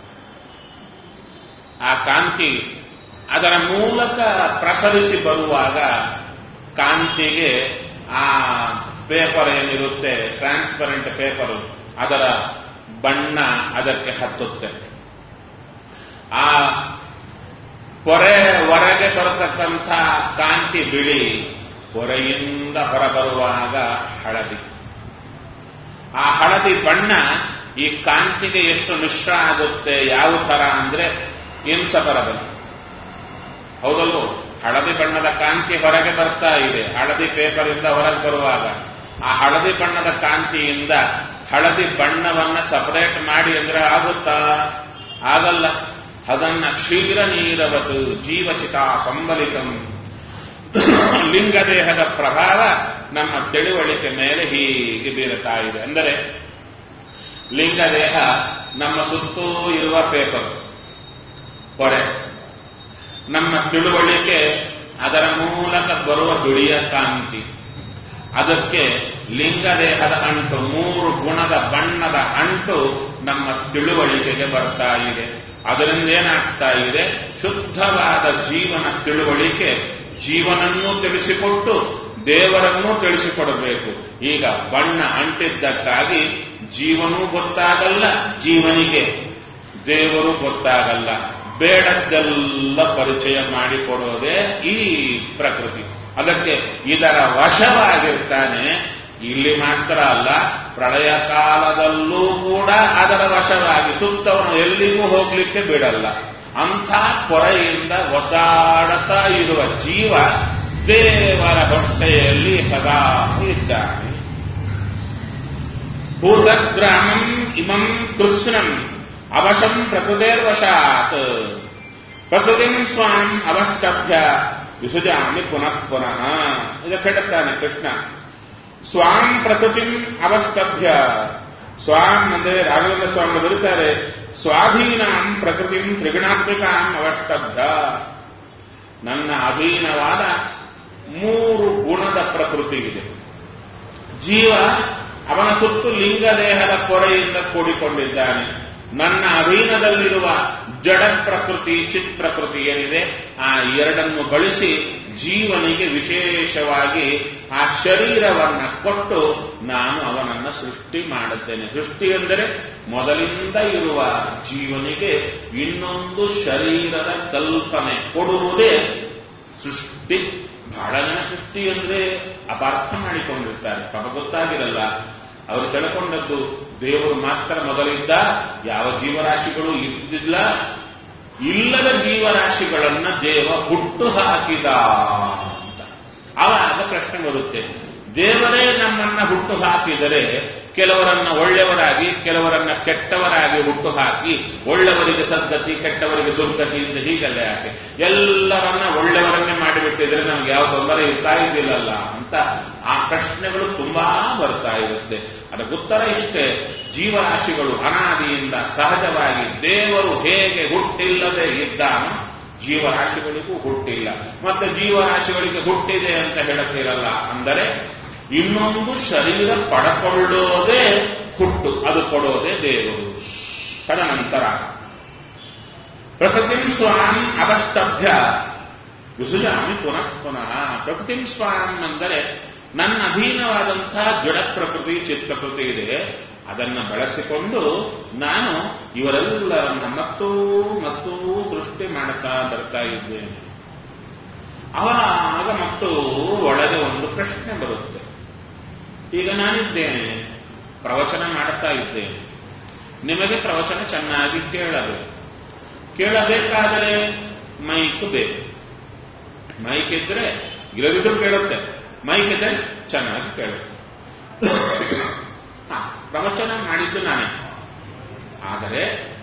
ಆ ಕಾಂತಿ ಅದರ ಮೂಲಕ ಪ್ರಸರಿಸಿ ಬರುವಾಗ ಕಾಂತಿಗೆ ಆ ಪೇಪರ್ ಏನಿರುತ್ತೆ ಟ್ರಾನ್ಸ್ಪರೆಂಟ್ ಪೇಪರ್ ಅದರ ಬಣ್ಣ ಅದಕ್ಕೆ ಹತ್ತುತ್ತೆ ಆ ಪೊರೆ ಹೊರಗೆ ಬರತಕ್ಕಂಥ ಕಾಂತಿ ಬಿಳಿ ಹೊರೆಯಿಂದ ಹೊರಬರುವಾಗ ಹಳದಿ ಆ ಹಳದಿ ಬಣ್ಣ ಈ ಕಾಂತಿಗೆ ಎಷ್ಟು ಮಿಶ್ರ ಆಗುತ್ತೆ ಯಾವ ತರ ಅಂದ್ರೆ ಇನ್ಸಪರಬಲ್ ಹೌದಲ್ವೋ ಹಳದಿ ಬಣ್ಣದ ಕಾಂತಿ ಹೊರಗೆ ಬರ್ತಾ ಇದೆ ಹಳದಿ ಪೇಪರ್ ಇಂದ ಹೊರಗೆ ಬರುವಾಗ ಆ ಹಳದಿ ಬಣ್ಣದ ಕಾಂತಿಯಿಂದ ಹಳದಿ ಬಣ್ಣವನ್ನ ಸಪರೇಟ್ ಮಾಡಿ ಅಂದ್ರೆ ಆಗುತ್ತಾ ಆಗಲ್ಲ ಅದನ್ನ ಕ್ಷೀರ ನೀರವತು ಜೀವಚಿತ ಸಂಬಲಿತಂ ಲಿಂಗದೇಹದ ಪ್ರಭಾವ ನಮ್ಮ ತಿಳುವಳಿಕೆ ಮೇಲೆ ಹೀಗೆ ಬೀರುತ್ತಾ ಇದೆ ಅಂದರೆ ಲಿಂಗದೇಹ ನಮ್ಮ ಸುತ್ತೂ ಇರುವ ಪೇಪರ್ ಹೊರೆ ನಮ್ಮ ತಿಳುವಳಿಕೆ ಅದರ ಮೂಲಕ ಬರುವ ಬಿಳಿಯ ಕಾಂತಿ ಅದಕ್ಕೆ ಲಿಂಗದೇಹದ ಅಂಟು ಮೂರು ಗುಣದ ಬಣ್ಣದ ಅಂಟು ನಮ್ಮ ತಿಳುವಳಿಕೆಗೆ ಬರ್ತಾ ಇದೆ ಅದರಿಂದ ಏನಾಗ್ತಾ ಇದೆ ಶುದ್ಧವಾದ ಜೀವನ ತಿಳುವಳಿಕೆ ಜೀವನನ್ನೂ ತಿಳಿಸಿಕೊಟ್ಟು ದೇವರನ್ನೂ ತಿಳಿಸಿಕೊಡಬೇಕು ಈಗ ಬಣ್ಣ ಅಂಟಿದ್ದಕ್ಕಾಗಿ ಜೀವನೂ ಗೊತ್ತಾಗಲ್ಲ ಜೀವನಿಗೆ ದೇವರು ಗೊತ್ತಾಗಲ್ಲ ಬೇಡದ್ದೆಲ್ಲ ಪರಿಚಯ ಮಾಡಿಕೊಡೋದೇ ಈ ಪ್ರಕೃತಿ ಅದಕ್ಕೆ ಇದರ ವಶವಾಗಿರ್ತಾನೆ ಇಲ್ಲಿ ಮಾತ್ರ ಅಲ್ಲ ಪ್ರಳಯ ಕಾಲದಲ್ಲೂ ಕೂಡ ಅದರ ವಶವಾಗಿ ಸುತ್ತವನು ಎಲ್ಲಿಗೂ ಹೋಗ್ಲಿಕ್ಕೆ ಬಿಡಲ್ಲ ಅಂಥ ಪೊರೆಯಿಂದ ಒದ್ದಾಡುತ್ತಾ ಇರುವ ಜೀವ ದೇವರ ಹೊಟ್ಟೆಯಲ್ಲಿ ಸದಾ ಇದ್ದಾನೆ ಭೂತಗ್ರಾಮಂ ಇಮಂ ಕೃಷ್ಣಂ ಅವಶಂ ಪ್ರಕೃತಿರ್ವಶಾತ್ ಪ್ರಕೃತಿಂ ಸ್ವಾಂ ಅವಷ್ಟಭ್ಯ ವಿಸೃಜಾಮಿ ಪುನಃ ಪುನಃ ಇದಕ್ಕೆ ಹೇಳುತ್ತಾನೆ ಕೃಷ್ಣ ಸ್ವಾಂ ಪ್ರಕೃತಿಂ ಅವಷ್ಟಭ್ಯ ಸ್ವಾಂ ಅಂದರೆ ರಾಘವೇಂದ್ರ ಸ್ವಾಮಿ ಬರುತ್ತಾರೆ ಸ್ವಾಧೀನಾಂ ಪ್ರಕೃತಿಂ ತ್ರಿಗುಣಾತ್ಮಿಕಾಂ ಅವಷ್ಟಭ್ಯ ನನ್ನ ಅಧೀನವಾದ ಮೂರು ಗುಣದ ಪ್ರಕೃತಿ ಇದೆ ಜೀವ ಅವನ ಸುತ್ತು ಲಿಂಗದೇಹದ ಪೊರೆಯಿಂದ ಕೂಡಿಕೊಂಡಿದ್ದಾನೆ ನನ್ನ ಅಧೀನದಲ್ಲಿರುವ ಜಡ ಪ್ರಕೃತಿ ಚಿತ್ ಪ್ರಕೃತಿ ಏನಿದೆ ಆ ಎರಡನ್ನು ಬಳಸಿ ಜೀವನಿಗೆ ವಿಶೇಷವಾಗಿ ಆ ಶರೀರವನ್ನ ಕೊಟ್ಟು ನಾನು ಅವನನ್ನ ಸೃಷ್ಟಿ ಮಾಡುತ್ತೇನೆ ಸೃಷ್ಟಿ ಎಂದರೆ ಮೊದಲಿಂದ ಇರುವ ಜೀವನಿಗೆ ಇನ್ನೊಂದು ಶರೀರದ ಕಲ್ಪನೆ ಕೊಡುವುದೇ ಸೃಷ್ಟಿ ಬಹಳ ಜನ ಸೃಷ್ಟಿ ಅಂದ್ರೆ ಅಪಾರ್ಥ ಮಾಡಿಕೊಂಡಿರ್ತಾರೆ ಪಾಪ ಗೊತ್ತಾಗಿರಲ್ಲ ಅವರು ತಿಳ್ಕೊಂಡದ್ದು ದೇವರು ಮಾತ್ರ ಮೊದಲಿದ್ದ ಯಾವ ಜೀವರಾಶಿಗಳು ಇದ್ದಿಲ್ಲ ಇಲ್ಲದ ಜೀವರಾಶಿಗಳನ್ನ ದೇವ ಹುಟ್ಟು ಹಾಕಿದ ಅಂತ ಆವಾಗ ಪ್ರಶ್ನೆ ಬರುತ್ತೆ ದೇವರೇ ನಮ್ಮನ್ನ ಹುಟ್ಟು ಹಾಕಿದರೆ ಕೆಲವರನ್ನ ಒಳ್ಳೆಯವರಾಗಿ ಕೆಲವರನ್ನ ಕೆಟ್ಟವರಾಗಿ ಹುಟ್ಟು ಹಾಕಿ ಒಳ್ಳೆಯವರಿಗೆ ಸದ್ಗತಿ ಕೆಟ್ಟವರಿಗೆ ದುರ್ಗತಿ ಅಂತ ಹೀಗಲ್ಲ ಯಾಕೆ ಎಲ್ಲರನ್ನ ಒಳ್ಳೆಯವರನ್ನೇ ಮಾಡಿಬಿಟ್ಟಿದ್ರೆ ನಮ್ಗೆ ಯಾವ ತೊಂದರೆ ಇರ್ತಾ ಇದ್ದಿಲ್ಲಲ್ಲ ಅಂತ ಆ ಪ್ರಶ್ನೆಗಳು ತುಂಬಾ ಬರ್ತಾ ಇರುತ್ತೆ ಅದಕ್ಕೆ ಉತ್ತರ ಇಷ್ಟೇ ಜೀವರಾಶಿಗಳು ಅನಾದಿಯಿಂದ ಸಹಜವಾಗಿ ದೇವರು ಹೇಗೆ ಹುಟ್ಟಿಲ್ಲದೆ ಇದ್ದಾನೋ ಜೀವರಾಶಿಗಳಿಗೂ ಹುಟ್ಟಿಲ್ಲ ಮತ್ತೆ ಜೀವರಾಶಿಗಳಿಗೆ ಹುಟ್ಟಿದೆ ಅಂತ ಹೇಳುತ್ತಿರಲ್ಲ ಅಂದರೆ ಇನ್ನೊಂದು ಶರೀರ ಪಡಕೊಳ್ಳೋದೇ ಹುಟ್ಟು ಅದು ಕೊಡೋದೇ ದೇವರು ತದನಂತರ ಪ್ರಕೃತಿಂ ಸ್ವಾಂ ಅವಷ್ಟಭ್ಯ ವಿಸುಜಾಮಿ ಪುನಃ ಪುನಃ ಪ್ರಕೃತಿಂ ಸ್ವಾಂ ಅಂದರೆ ನನ್ನ ಅಧೀನವಾದಂತಹ ಜಡ ಪ್ರಕೃತಿ ಚಿತ್ ಪ್ರಕೃತಿ ಇದೆ ಅದನ್ನು ಬಳಸಿಕೊಂಡು ನಾನು ಇವರೆಲ್ಲರನ್ನ ಮತ್ತೂ ಮತ್ತೂ ಸೃಷ್ಟಿ ಮಾಡುತ್ತಾ ಬರ್ತಾ ಇದ್ದೇನೆ ಅವಾಗ ಮತ್ತು ಒಳಗೆ ಒಂದು ಪ್ರಶ್ನೆ ಬರುತ್ತೆ ಈಗ ನಾನಿದ್ದೇನೆ ಪ್ರವಚನ ಮಾಡುತ್ತಾ ಇದ್ದೇನೆ ನಿಮಗೆ ಪ್ರವಚನ ಚೆನ್ನಾಗಿ ಕೇಳಬೇಕು ಕೇಳಬೇಕಾದರೆ ಮೈಕ್ ಬೇಕು ಮೈಕ್ ಇದ್ರೆ ಇಲ್ಲದಿದ್ರು ಕೇಳುತ್ತೆ ಮೈಕ್ ಇದ್ರೆ ಚೆನ್ನಾಗಿ ಕೇಳುತ್ತೆ ಹಾ, ಪ್ರವಚನ ಮಾಡಿದ್ದು ನಾನೇ ಆದರೆ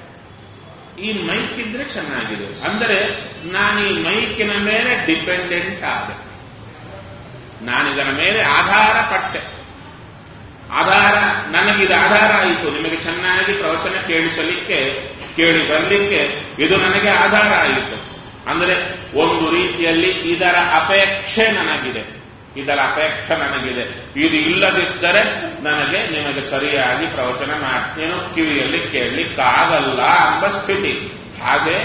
ಈ ಮೈಕ್ ಇದ್ರೆ ಚೆನ್ನಾಗಿದೆ ಅಂದರೆ ನಾನು ಈ ಮೈಕಿನ ಮೇಲೆ ಡಿಪೆಂಡೆಂಟ್ ಆದೆ ನಾನು ಇದರ ಮೇಲೆ ಆಧಾರ ಪಟ್ಟೆ ಆಧಾರ ನನಗಿದು ಆಧಾರ ಆಯಿತು ನಿಮಗೆ ಚೆನ್ನಾಗಿ ಪ್ರವಚನ ಕೇಳಿಸಲಿಕ್ಕೆ ಕೇಳಿ ಬರಲಿಕ್ಕೆ ಇದು ನನಗೆ ಆಧಾರ ಆಯಿತು ಅಂದರೆ ಒಂದು ರೀತಿಯಲ್ಲಿ ಇದರ ಅಪೇಕ್ಷೆ ನನಗಿದೆ ಇದರ ಅಪೇಕ್ಷೆ ನನಗಿದೆ ಇದು ಇಲ್ಲದಿದ್ದರೆ ನನಗೆ ನಿಮಗೆ ಸರಿಯಾಗಿ ಪ್ರವಚನ ಮಾಡ್ತೇನೋ ಕಿವಿಯಲ್ಲಿ ಕೇಳಲಿಕ್ಕಾಗಲ್ಲ ಎಂಬ ಸ್ಥಿತಿ ಹಾಗೆ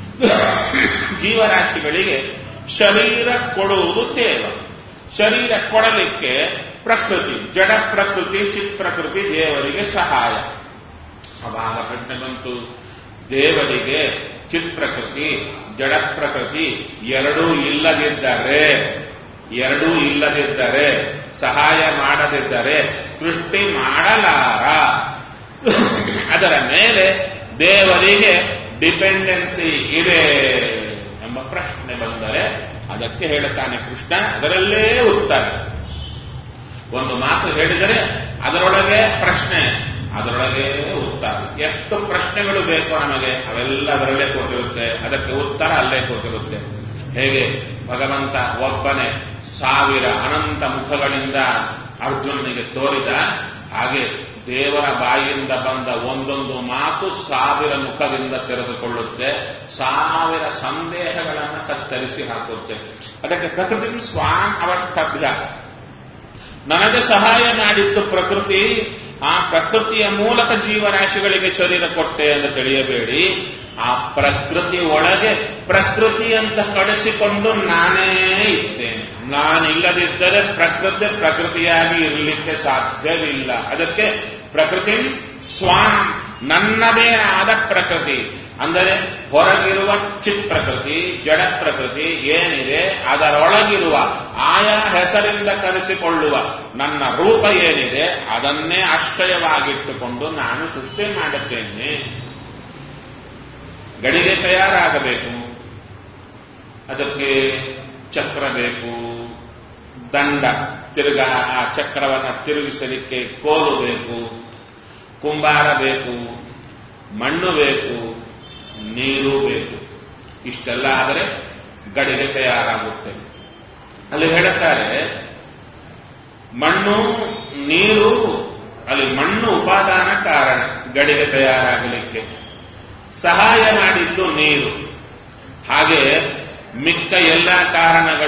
ಜೀವರಾಶಿಗಳಿಗೆ ಶರೀರ ಕೊಡುವುದು ದೇವ ಶರೀರ ಕೊಡಲಿಕ್ಕೆ ಪ್ರಕೃತಿ ಜಡ ಪ್ರಕೃತಿ ಚಿತ್ ಪ್ರಕೃತಿ ದೇವರಿಗೆ ಸಹಾಯ ಅವಾಗ ಪ್ರಶ್ನೆ ಬಂತು ದೇವರಿಗೆ ಚಿತ್ ಪ್ರಕೃತಿ ಜಡ ಪ್ರಕೃತಿ ಎರಡೂ ಇಲ್ಲದಿದ್ದರೆ ಎರಡೂ ಇಲ್ಲದಿದ್ದರೆ ಸಹಾಯ ಮಾಡದಿದ್ದರೆ ಸೃಷ್ಟಿ ಮಾಡಲಾರ ಅದರ ಮೇಲೆ ದೇವರಿಗೆ ಡಿಪೆಂಡೆನ್ಸಿ ಇದೆ ಎಂಬ ಪ್ರಶ್ನೆ ಬಂದರೆ ಅದಕ್ಕೆ ಹೇಳುತ್ತಾನೆ ಕೃಷ್ಣ ಅದರಲ್ಲೇ ಉತ್ತರ ಒಂದು ಮಾತು ಹೇಳಿದರೆ ಅದರೊಳಗೆ ಪ್ರಶ್ನೆ ಅದರೊಳಗೆ ಉತ್ತರ ಎಷ್ಟು ಪ್ರಶ್ನೆಗಳು ಬೇಕೋ ನಮಗೆ ಅವೆಲ್ಲ ಅದರಲ್ಲೇ ಕೊಟ್ಟಿರುತ್ತೆ ಅದಕ್ಕೆ ಉತ್ತರ ಅಲ್ಲೇ ಕೊಟ್ಟಿರುತ್ತೆ ಹೇಗೆ ಭಗವಂತ ಒಬ್ಬನೇ ಸಾವಿರ ಅನಂತ ಮುಖಗಳಿಂದ ಅರ್ಜುನನಿಗೆ ತೋರಿದ ಹಾಗೆ ದೇವರ ಬಾಯಿಯಿಂದ ಬಂದ ಒಂದೊಂದು ಮಾತು ಸಾವಿರ ಮುಖದಿಂದ ತೆರೆದುಕೊಳ್ಳುತ್ತೆ ಸಾವಿರ ಸಂದೇಹಗಳನ್ನು ಕತ್ತರಿಸಿ ಹಾಕುತ್ತೆ ಅದಕ್ಕೆ ಪ್ರಕೃತಿ ಸ್ವಾಂ ಅವಷ್ಟಭ್ಯ ನನಗೆ ಸಹಾಯ ಮಾಡಿದ್ದು ಪ್ರಕೃತಿ ಆ ಪ್ರಕೃತಿಯ ಮೂಲಕ ಜೀವರಾಶಿಗಳಿಗೆ ಶರೀರ ಕೊಟ್ಟೆ ಅಂತ ತಿಳಿಯಬೇಡಿ ಆ ಪ್ರಕೃತಿ ಒಳಗೆ ಪ್ರಕೃತಿ ಅಂತ ಕಳಿಸಿಕೊಂಡು ನಾನೇ ಇದ್ದೇನೆ ನಾನಿಲ್ಲದಿದ್ದರೆ ಪ್ರಕೃತಿ ಪ್ರಕೃತಿಯಾಗಿ ಇರಲಿಕ್ಕೆ ಸಾಧ್ಯವಿಲ್ಲ ಅದಕ್ಕೆ ಪ್ರಕೃತಿ ಸ್ವಾಂ ನನ್ನದೇ ಆದ ಪ್ರಕೃತಿ ಅಂದರೆ ಹೊರಗಿರುವ ಚಿತ್ ಪ್ರಕೃತಿ ಜಡ ಪ್ರಕೃತಿ ಏನಿದೆ ಅದರೊಳಗಿರುವ ಆಯಾ ಹೆಸರಿಂದ ಕರೆಸಿಕೊಳ್ಳುವ ನನ್ನ ರೂಪ ಏನಿದೆ ಅದನ್ನೇ ಆಶ್ರಯವಾಗಿಟ್ಟುಕೊಂಡು ನಾನು ಸೃಷ್ಟಿ ಮಾಡುತ್ತೇನೆ ಗಡಿಗೆ ತಯಾರಾಗಬೇಕು ಅದಕ್ಕೆ ಚಕ್ರ ಬೇಕು ದಂಡ ತಿರುಗ ಆ ಚಕ್ರವನ್ನು ತಿರುಗಿಸಲಿಕ್ಕೆ ಕೋಲು ಬೇಕು ಕುಂಬಾರ ಬೇಕು ಮಣ್ಣು ಬೇಕು ನೀರು ಬೇಕು ಇಷ್ಟೆಲ್ಲ ಆದರೆ ಗಡಿಗೆ ತಯಾರಾಗುತ್ತೆ ಅಲ್ಲಿ ಹೇಳುತ್ತಾರೆ ಮಣ್ಣು ನೀರು ಅಲ್ಲಿ ಮಣ್ಣು ಉಪಾದಾನ ಕಾರಣ ಗಡಿಗೆ ತಯಾರಾಗಲಿಕ್ಕೆ ಸಹಾಯ ಮಾಡಿದ್ದು ನೀರು ಹಾಗೆ ಮಿಕ್ಕ ಎಲ್ಲ ಕಾರಣಗಳು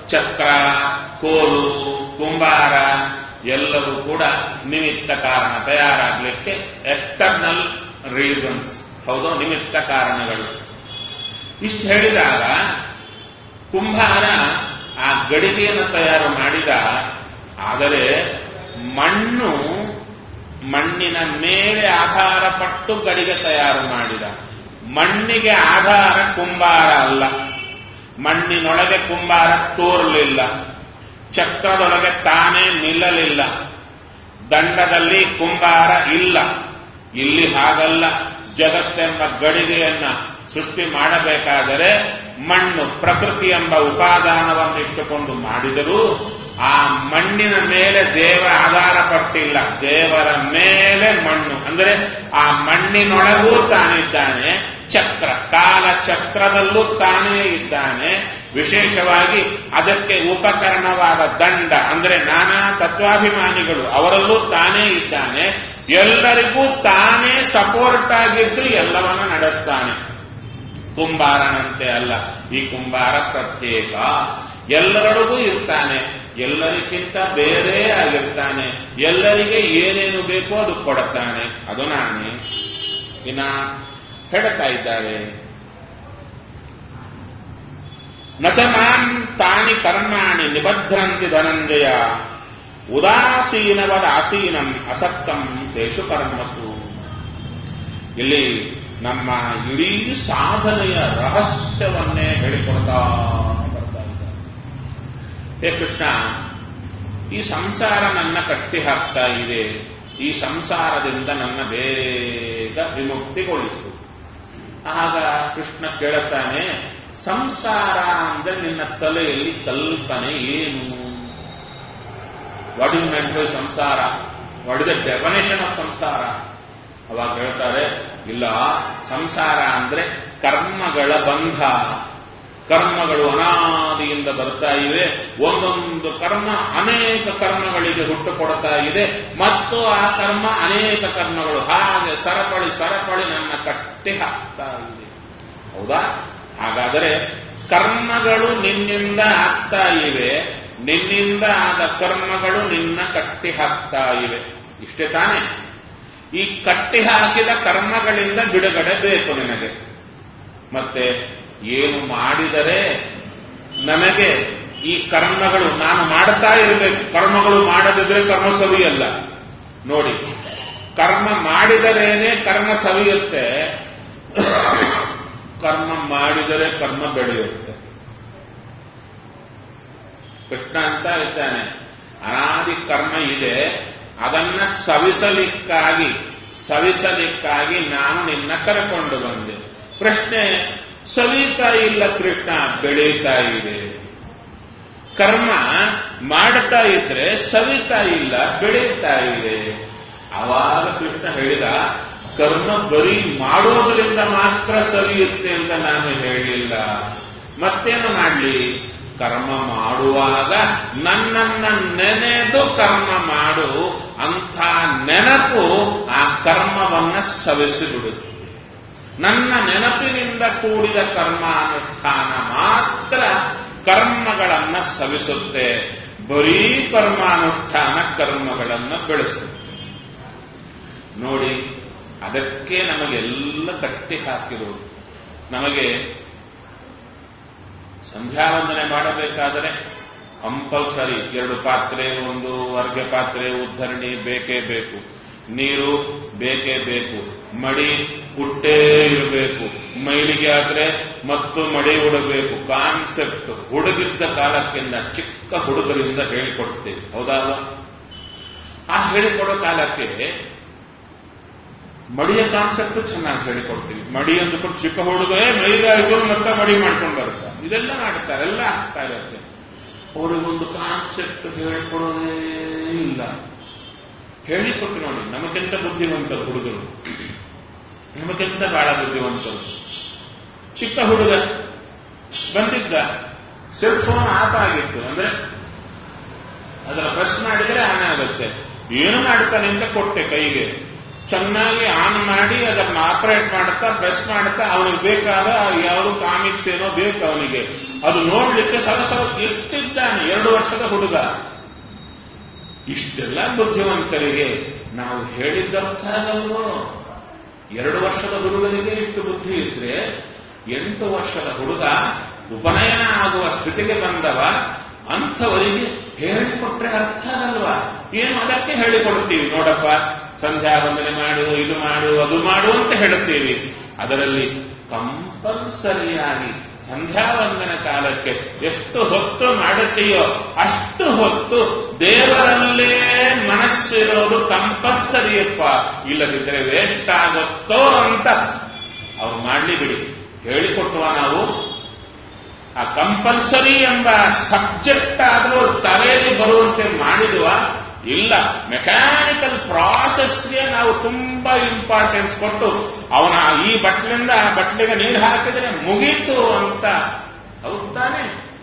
ಚಕ್ರ ಕೋಲು ಕುಂಬಾರ ಎಲ್ಲವೂ ಕೂಡ ನಿಮಿತ್ತ ಕಾರಣ ತಯಾರಾಗಲಿಕ್ಕೆ ಎಕ್ಟರ್ನಲ್ ರೀಸನ್ಸ್ ಹೌದು ನಿಮಿತ್ತ ಕಾರಣಗಳು ಇಷ್ಟು ಹೇಳಿದಾಗ ಕುಂಬಾರ ಆ ಗಡಿಗೆಯನ್ನು ತಯಾರು ಮಾಡಿದ ಆದರೆ ಮಣ್ಣು ಮಣ್ಣಿನ ಮೇಲೆ ಆಧಾರ ಪಟ್ಟು ಗಡಿಗೆ ತಯಾರು ಮಾಡಿದ ಮಣ್ಣಿಗೆ ಆಧಾರ ಕುಂಬಾರ ಅಲ್ಲ ಮಣ್ಣಿನೊಳಗೆ ಕುಂಬಾರ ತೋರಲಿಲ್ಲ ಚಕ್ರದೊಳಗೆ ತಾನೇ ನಿಲ್ಲಲಿಲ್ಲ ದಂಡದಲ್ಲಿ ಕುಂಬಾರ ಇಲ್ಲ ಇಲ್ಲಿ ಹಾಗಲ್ಲ ಜಗತ್ತೆಂಬ ಗಡಿಗೆಯನ್ನ ಸೃಷ್ಟಿ ಮಾಡಬೇಕಾದರೆ ಮಣ್ಣು ಪ್ರಕೃತಿ ಎಂಬ ಉಪಾದಾನವನ್ನು ಇಟ್ಟುಕೊಂಡು ಮಾಡಿದರೂ ಆ ಮಣ್ಣಿನ ಮೇಲೆ ದೇವ ಆಧಾರ ಪಟ್ಟಿಲ್ಲ ದೇವರ ಮೇಲೆ ಮಣ್ಣು ಅಂದರೆ ಆ ಮಣ್ಣಿನೊಳಗೂ ತಾನಿದ್ದಾನೆ ಚಕ್ರ ಕಾಲ ಚಕ್ರದಲ್ಲೂ ತಾನೇ ಇದ್ದಾನೆ ವಿಶೇಷವಾಗಿ ಅದಕ್ಕೆ ಉಪಕರಣವಾದ ದಂಡ ಅಂದರೆ ನಾನಾ ತತ್ವಾಭಿಮಾನಿಗಳು ಅವರಲ್ಲೂ ತಾನೇ ಇದ್ದಾನೆ ಎಲ್ಲರಿಗೂ ತಾನೇ ಸಪೋರ್ಟ್ ಆಗಿದ್ದು ಎಲ್ಲವನ್ನ ನಡೆಸ್ತಾನೆ ಕುಂಬಾರನಂತೆ ಅಲ್ಲ ಈ ಕುಂಬಾರ ಪ್ರತ್ಯೇಕ ಎಲ್ಲರೊಳಗೂ ಇರ್ತಾನೆ ಎಲ್ಲರಿಗಿಂತ ಬೇರೆ ಆಗಿರ್ತಾನೆ ಎಲ್ಲರಿಗೆ ಏನೇನು ಬೇಕೋ ಅದು ಕೊಡುತ್ತಾನೆ ಅದು ನಾನೇ ಇನ್ನ ಹೇಳ್ತಾ ಇದ್ದಾರೆ ನಚಮಾನ್ ತಾನಿ ಕರ್ಮಾಣಿ ನಿಬಧ್ರಂತಿ ಧನಂಜಯ ಉದಾಸೀನವದ ಆಸೀನಂ ಅಸಕ್ತಂ ತೇಷು ಕರ್ಮಸು ಇಲ್ಲಿ ನಮ್ಮ ಇಡೀ ಸಾಧನೆಯ ರಹಸ್ಯವನ್ನೇ ಹೇಳಿಕೊಡ್ತಾ ಬರ್ತಾ ಇದ್ದಾರೆ ಹೇ ಕೃಷ್ಣ ಈ ಸಂಸಾರ ನನ್ನ ಕಟ್ಟಿ ಹಾಕ್ತಾ ಇದೆ ಈ ಸಂಸಾರದಿಂದ ನನ್ನ ಬೇಗ ವಿಮುಕ್ತಿಗೊಳಿಸು ಆಗ ಕೃಷ್ಣ ಕೇಳುತ್ತಾನೆ ಸಂಸಾರ ಅಂದ್ರೆ ನಿನ್ನ ತಲೆಯಲ್ಲಿ ಕಲ್ಪನೆ ಏನು what is meant by samsara what is the definition of samsara ಅವಾಗ ಹೇಳ್ತಾರೆ ಇಲ್ಲ ಸಂಸಾರ ಅಂದ್ರೆ ಕರ್ಮಗಳ ಬಂಧ ಕರ್ಮಗಳು ಅನಾದಿಯಿಂದ ಬರ್ತಾ ಇವೆ ಒಂದೊಂದು ಕರ್ಮ ಅನೇಕ ಕರ್ಮಗಳಿಗೆ ಹುಟ್ಟು ಕೊಡ್ತಾ ಇದೆ ಮತ್ತು ಆ ಕರ್ಮ ಅನೇಕ ಕರ್ಮಗಳು ಹಾಗೆ ಸರಪಳಿ ಸರಪಳಿ ನನ್ನ ಕಟ್ಟಿ ಹಾಕ್ತಾ ಇದೆ ಹೌದಾ ಹಾಗಾದರೆ ಕರ್ಮಗಳು ನಿನ್ನಿಂದ ಆಗ್ತಾ ಇವೆ ನಿನ್ನಿಂದ ಆದ ಕರ್ಮಗಳು ನಿನ್ನ ಕಟ್ಟಿ ಹಾಕ್ತಾ ಇವೆ ಇಷ್ಟೇ ತಾನೇ ಈ ಕಟ್ಟಿ ಹಾಕಿದ ಕರ್ಮಗಳಿಂದ ಬಿಡುಗಡೆ ಬೇಕು ನಿನಗೆ ಮತ್ತೆ ಏನು ಮಾಡಿದರೆ ನನಗೆ ಈ ಕರ್ಮಗಳು ನಾನು ಮಾಡ್ತಾ ಇರಬೇಕು ಕರ್ಮಗಳು ಮಾಡದಿದ್ರೆ ಕರ್ಮ ಸವಿಯಲ್ಲ ನೋಡಿ ಕರ್ಮ ಮಾಡಿದರೇನೆ ಕರ್ಮ ಸವಿಯುತ್ತೆ ಕರ್ಮ ಮಾಡಿದರೆ ಕರ್ಮ ಬೆಳೆಯುತ್ತೆ ಕೃಷ್ಣ ಅಂತ ಇದ್ದಾನೆ ಅನಾದಿ ಕರ್ಮ ಇದೆ ಅದನ್ನ ಸವಿಸಲಿಕ್ಕಾಗಿ ಸವಿಸಲಿಕ್ಕಾಗಿ ನಾನು ನಿನ್ನ ಕರೆಕೊಂಡು ಬಂದೆ ಪ್ರಶ್ನೆ ಸವಿತಾ ಇಲ್ಲ ಕೃಷ್ಣ ಬೆಳೀತಾ ಇದೆ ಕರ್ಮ ಮಾಡ್ತಾ ಇದ್ರೆ ಸವಿತಾ ಇಲ್ಲ ಬೆಳೀತಾ ಇದೆ ಆವಾಗ ಕೃಷ್ಣ ಹೇಳಿದ ಕರ್ಮ ಬರೀ ಮಾಡೋದರಿಂದ ಮಾತ್ರ ಸವಿಯುತ್ತೆ ಅಂತ ನಾನು ಹೇಳಿಲ್ಲ ಮತ್ತೇನು ಮಾಡಲಿ ಕರ್ಮ ಮಾಡುವಾಗ ನನ್ನನ್ನ ನೆನೆದು ಕರ್ಮ ಮಾಡು ಅಂಥ ನೆನಪು ಆ ಕರ್ಮವನ್ನ ಸವಿಸಿಬಿಡುತ್ತೆ ನನ್ನ ನೆನಪಿನಿಂದ ಕೂಡಿದ ಕರ್ಮಾನುಷ್ಠಾನ ಮಾತ್ರ ಕರ್ಮಗಳನ್ನ ಸವಿಸುತ್ತೆ ಬರೀ ಕರ್ಮಾನುಷ್ಠಾನ ಕರ್ಮಗಳನ್ನ ಬೆಳೆಸುತ್ತೆ ನೋಡಿ ಅದಕ್ಕೆ ನಮಗೆಲ್ಲ ಕಟ್ಟಿ ಹಾಕಿರುವುದು ನಮಗೆ ಸಂಧ್ಯಾವಂದನೆ ಮಾಡಬೇಕಾದರೆ ಕಂಪಲ್ಸರಿ ಎರಡು ಪಾತ್ರೆ ಒಂದು ವರ್ಗ ಪಾತ್ರೆ ಉದ್ಧರಣಿ ಬೇಕೇ ಬೇಕು ನೀರು ಬೇಕೇ ಬೇಕು ಮಡಿ ಹುಟ್ಟೇ ಇರಬೇಕು ಮೈಲಿಗೆ ಆದ್ರೆ ಮತ್ತು ಮಡಿ ಉಡಬೇಕು ಕಾನ್ಸೆಪ್ಟ್ ಹುಡುಗಿದ್ದ ಕಾಲಕ್ಕಿಂತ ಚಿಕ್ಕ ಹುಡುಗರಿಂದ ಹೇಳಿಕೊಡ್ತೇವೆ ಹೌದಲ್ವ ಆ ಹೇಳಿಕೊಡೋ ಕಾಲಕ್ಕೆ ಮಡಿಯ ಕಾನ್ಸೆಪ್ಟ್ ಚೆನ್ನಾಗಿ ಹೇಳಿಕೊಡ್ತೀವಿ ಮಡಿ ಅಂದ್ಕೊಂಡು ಚಿಕ್ಕ ಹುಡುಗೇ ಮೈಗೆ ಆಯ್ತು ಮತ್ತೆ ಮಡಿ ಮಾಡ್ಕೊಂಡು ಬರುತ್ತೆ ಇದೆಲ್ಲ ಮಾಡ್ತಾರೆ ಎಲ್ಲ ಆಗ್ತಾ ಇರುತ್ತೆ ಅವರಿಗೊಂದು ಕಾನ್ಸೆಪ್ಟ್ ಹೇಳಿಕೊಡೋದೇ ಇಲ್ಲ ಹೇಳಿಕೊಟ್ಟು ನೋಡಿ ನಮಗಿಂತ ಬುದ್ಧಿವಂತರು ಹುಡುಗರು ನಮಗಿಂತ ಬಹಳ ಬುದ್ಧಿವಂತರು ಚಿಕ್ಕ ಹುಡುಗ ಬಂದಿದ್ದ ಸೆಲ್ ಫೋನ್ ಆಫ್ ಆಗಿತ್ತು ಅಂದ್ರೆ ಅದರ ಪ್ರೆಸ್ ಮಾಡಿದರೆ ಆನೆ ಆಗುತ್ತೆ ಏನು ಮಾಡ್ತಾನೆ ಅಂತ ಕೊಟ್ಟೆ ಕೈಗೆ ಚೆನ್ನಾಗಿ ಆನ್ ಮಾಡಿ ಅದನ್ನ ಆಪರೇಟ್ ಮಾಡ್ತಾ ಪ್ರೆಸ್ ಮಾಡ್ತಾ ಅವನಿಗೆ ಬೇಕಾದ ಯಾವುದು ಕಾಮಿಕ್ಸ್ ಏನೋ ಬೇಕು ಅವನಿಗೆ ಅದು ನೋಡ್ಲಿಕ್ಕೆ ಸರಸರ ಎಷ್ಟಿದ್ದಾನೆ ಎರಡು ವರ್ಷದ ಹುಡುಗ ಇಷ್ಟೆಲ್ಲ ಬುದ್ಧಿವಂತರಿಗೆ ನಾವು ಹೇಳಿದ್ದರ್ಥ ಆಗಲ್ವೋ ಎರಡು ವರ್ಷದ ಹುಡುಗನಿಗೆ ಇಷ್ಟು ಬುದ್ಧಿ ಇದ್ರೆ ಎಂಟು ವರ್ಷದ ಹುಡುಗ ಉಪನಯನ ಆಗುವ ಸ್ಥಿತಿಗೆ ಬಂದವ ಅಂಥವರಿಗೆ ಹೇಳಿಕೊಟ್ರೆ ಅರ್ಥ ಆಗಲ್ವಾ ಏನು ಅದಕ್ಕೆ ಹೇಳಿಕೊಡ್ತೀವಿ ನೋಡಪ್ಪ ಸಂಧ್ಯಾ ವಂದನೆ ಮಾಡು ಇದು ಮಾಡು ಅದು ಮಾಡು ಅಂತ ಹೇಳುತ್ತೀವಿ ಅದರಲ್ಲಿ ಕಂಪಲ್ಸರಿಯಾಗಿ ಸಂಧ್ಯಾ ವಂದನ ಕಾಲಕ್ಕೆ ಎಷ್ಟು ಹೊತ್ತು ಮಾಡುತ್ತೀಯೋ ಅಷ್ಟು ಹೊತ್ತು ದೇವರಲ್ಲೇ ಮನಸ್ಸಿರೋದು ಕಂಪಲ್ಸರಿಯಪ್ಪ ಇಲ್ಲದಿದ್ದರೆ ವೇಸ್ಟ್ ಆಗುತ್ತೋ ಅಂತ ಅವ್ರು ಮಾಡ್ಲಿ ಬಿಡಿ ಹೇಳಿಕೊಟ್ಟುವ ನಾವು ಆ ಕಂಪಲ್ಸರಿ ಎಂಬ ಸಬ್ಜೆಕ್ಟ್ ಆದರೂ ತಲೆಯಲ್ಲಿ ಬರುವಂತೆ ಮಾಡಿದುವ ಇಲ್ಲ ಮೆಕ್ಯಾನಿಕಲ್ ಪ್ರಾಸೆಸ್ಗೆ ನಾವು ತುಂಬಾ ಇಂಪಾರ್ಟೆನ್ಸ್ ಕೊಟ್ಟು ಅವನ ಈ ಬಟ್ಲಿಂದ ಆ ಬಟ್ಲಿಗೆ ನೀರು ಹಾಕಿದ್ರೆ ಮುಗೀತು ಅಂತ ಹೌದ್ ತಾನೆ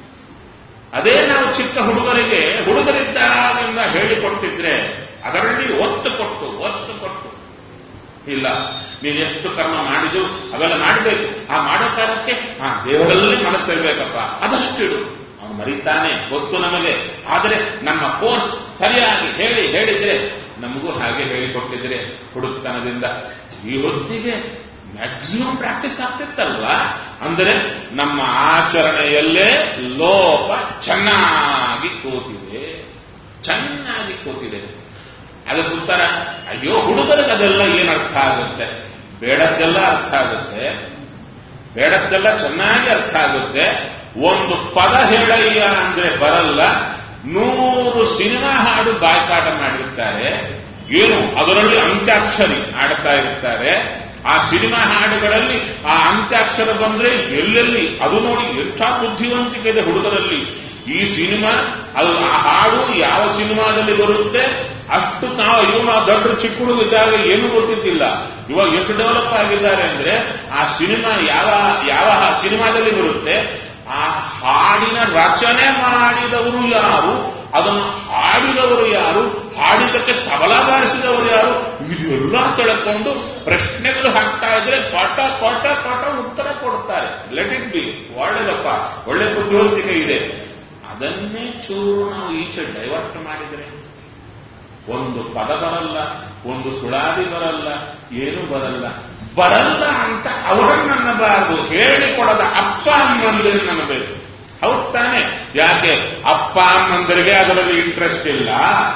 ಅದೇ ನಾವು ಚಿಕ್ಕ ಹುಡುಗರಿಗೆ ಹುಡುಗರಿದ್ದಾಗಿಂದ ಹೇಳಿಕೊಟ್ಟಿದ್ರೆ ಅದರಲ್ಲಿ ಒತ್ತು ಕೊಟ್ಟು ಒತ್ತು ಕೊಟ್ಟು ಇಲ್ಲ ನೀನು ಎಷ್ಟು ಕರ್ಮ ಮಾಡಿದ್ರು ಅವೆಲ್ಲ ಮಾಡಬೇಕು ಆ ಮಾಡೋ ಕಾಲಕ್ಕೆ ಆ ದೇವರಲ್ಲಿ ಮನಸ್ಸಿರ್ಬೇಕಪ್ಪ ಅದಷ್ಟಿಡು ಅವನು ಮರಿತಾನೆ ಗೊತ್ತು ನಮಗೆ ಆದರೆ ನಮ್ಮ ಕೋರ್ಸ್ ಸರಿಯಾಗಿ ಹೇಳಿ ಹೇಳಿದ್ರೆ ನಮಗೂ ಹಾಗೆ ಹೇಳಿಕೊಟ್ಟಿದ್ರೆ ಹುಡುಕ್ತನದಿಂದ ಈ ಹೊತ್ತಿಗೆ ಮ್ಯಾಕ್ಸಿಮಮ್ ಪ್ರಾಕ್ಟೀಸ್ ಆಗ್ತಿತ್ತಲ್ವಾ ಅಂದರೆ ನಮ್ಮ ಆಚರಣೆಯಲ್ಲೇ ಲೋಪ ಚೆನ್ನಾಗಿ ಕೂತಿದೆ ಚೆನ್ನಾಗಿ ಕೂತಿದೆ ಅದಕ್ಕೆ ಉತ್ತರ ಅಯ್ಯೋ ಹುಡುಗರಿಗೆ ಅದೆಲ್ಲ ಏನು ಅರ್ಥ ಆಗುತ್ತೆ ಬೇಡದ್ದೆಲ್ಲ ಅರ್ಥ ಆಗುತ್ತೆ ಬೇಡದ್ದೆಲ್ಲ ಚೆನ್ನಾಗಿ ಅರ್ಥ ಆಗುತ್ತೆ ಒಂದು ಪದ ಹೇಳಯ್ಯ ಅಂದ್ರೆ ಬರಲ್ಲ ನೂರು ಸಿನಿಮಾ ಹಾಡು ಬಾಯ್ಕಾಟ ಮಾಡಿರ್ತಾರೆ ಏನು ಅದರಲ್ಲಿ ಅಂತ್ಯಾಕ್ಷರಿ ಆಡ್ತಾ ಇರ್ತಾರೆ ಆ ಸಿನಿಮಾ ಹಾಡುಗಳಲ್ಲಿ ಆ ಅಂತ್ಯಾಕ್ಷರ ಬಂದ್ರೆ ಎಲ್ಲೆಲ್ಲಿ ಅದು ನೋಡಿ ಎಂಥ ಬುದ್ಧಿವಂತಿಕೆ ಇದೆ ಹುಡುಗರಲ್ಲಿ ಈ ಸಿನಿಮಾ ಅದು ಆ ಹಾಡು ಯಾವ ಸಿನಿಮಾದಲ್ಲಿ ಬರುತ್ತೆ ಅಷ್ಟು ನಾವು ಇವು ನಾವು ದೊಡ್ಡ ಚಿಕ್ಕ ಹುಡುಗ ಇದ್ದಾಗ ಏನು ಗೊತ್ತಿದ್ದಿಲ್ಲ ಇವಾಗ ಎಷ್ಟು ಡೆವಲಪ್ ಆಗಿದ್ದಾರೆ ಅಂದ್ರೆ ಆ ಸಿನಿಮಾ ಯಾವ ಯಾವ ಸಿನಿಮಾದಲ್ಲಿ ಬರುತ್ತೆ ಆ ಹಾಡಿನ ರಚನೆ ಮಾಡಿದವರು ಯಾರು ಅದನ್ನು ಹಾಡಿದವರು ಯಾರು ಹಾಡಿದಕ್ಕೆ ತಬಲ ಬಾರಿಸಿದವರು ಯಾರು ಇದೆಲ್ಲ ತಿಳ್ಕೊಂಡು ಪ್ರಶ್ನೆಗಳು ಹಾಕ್ತಾ ಇದ್ರೆ ಪಾಠ ಪಾಠ ಪಾಠ ಉತ್ತರ ಕೊಡ್ತಾರೆ ಲೆಟ್ ಇಟ್ ಬಿ ಒಳ್ಳೆದಪ್ಪ ಒಳ್ಳೆ ಬುದ್ಧಿವಂತಿಕೆ ಇದೆ ಅದನ್ನೇ ಚೂರು ನಾವು ಈಚೆ ಡೈವರ್ಟ್ ಮಾಡಿದರೆ ಒಂದು ಪದ ಬರಲ್ಲ ಒಂದು ಸುಳಾದಿ ಬರಲ್ಲ ಏನು ಬರಲ್ಲ ಬರಲ್ಲ ಅಂತ ಅವರನ್ನನ್ನಬಾರದು ಹೇಳಿಕೊಡದ ಅಪ್ಪ ಅಮ್ಮಂದಿರು ನನ್ನಬೇಕು ಹೌದ್ ತಾನೆ ಯಾಕೆ ಅಪ್ಪ ಅಮ್ಮಂದರಿಗೆ ಅದರಲ್ಲಿ ಇಂಟ್ರೆಸ್ಟ್ ಇಲ್ಲ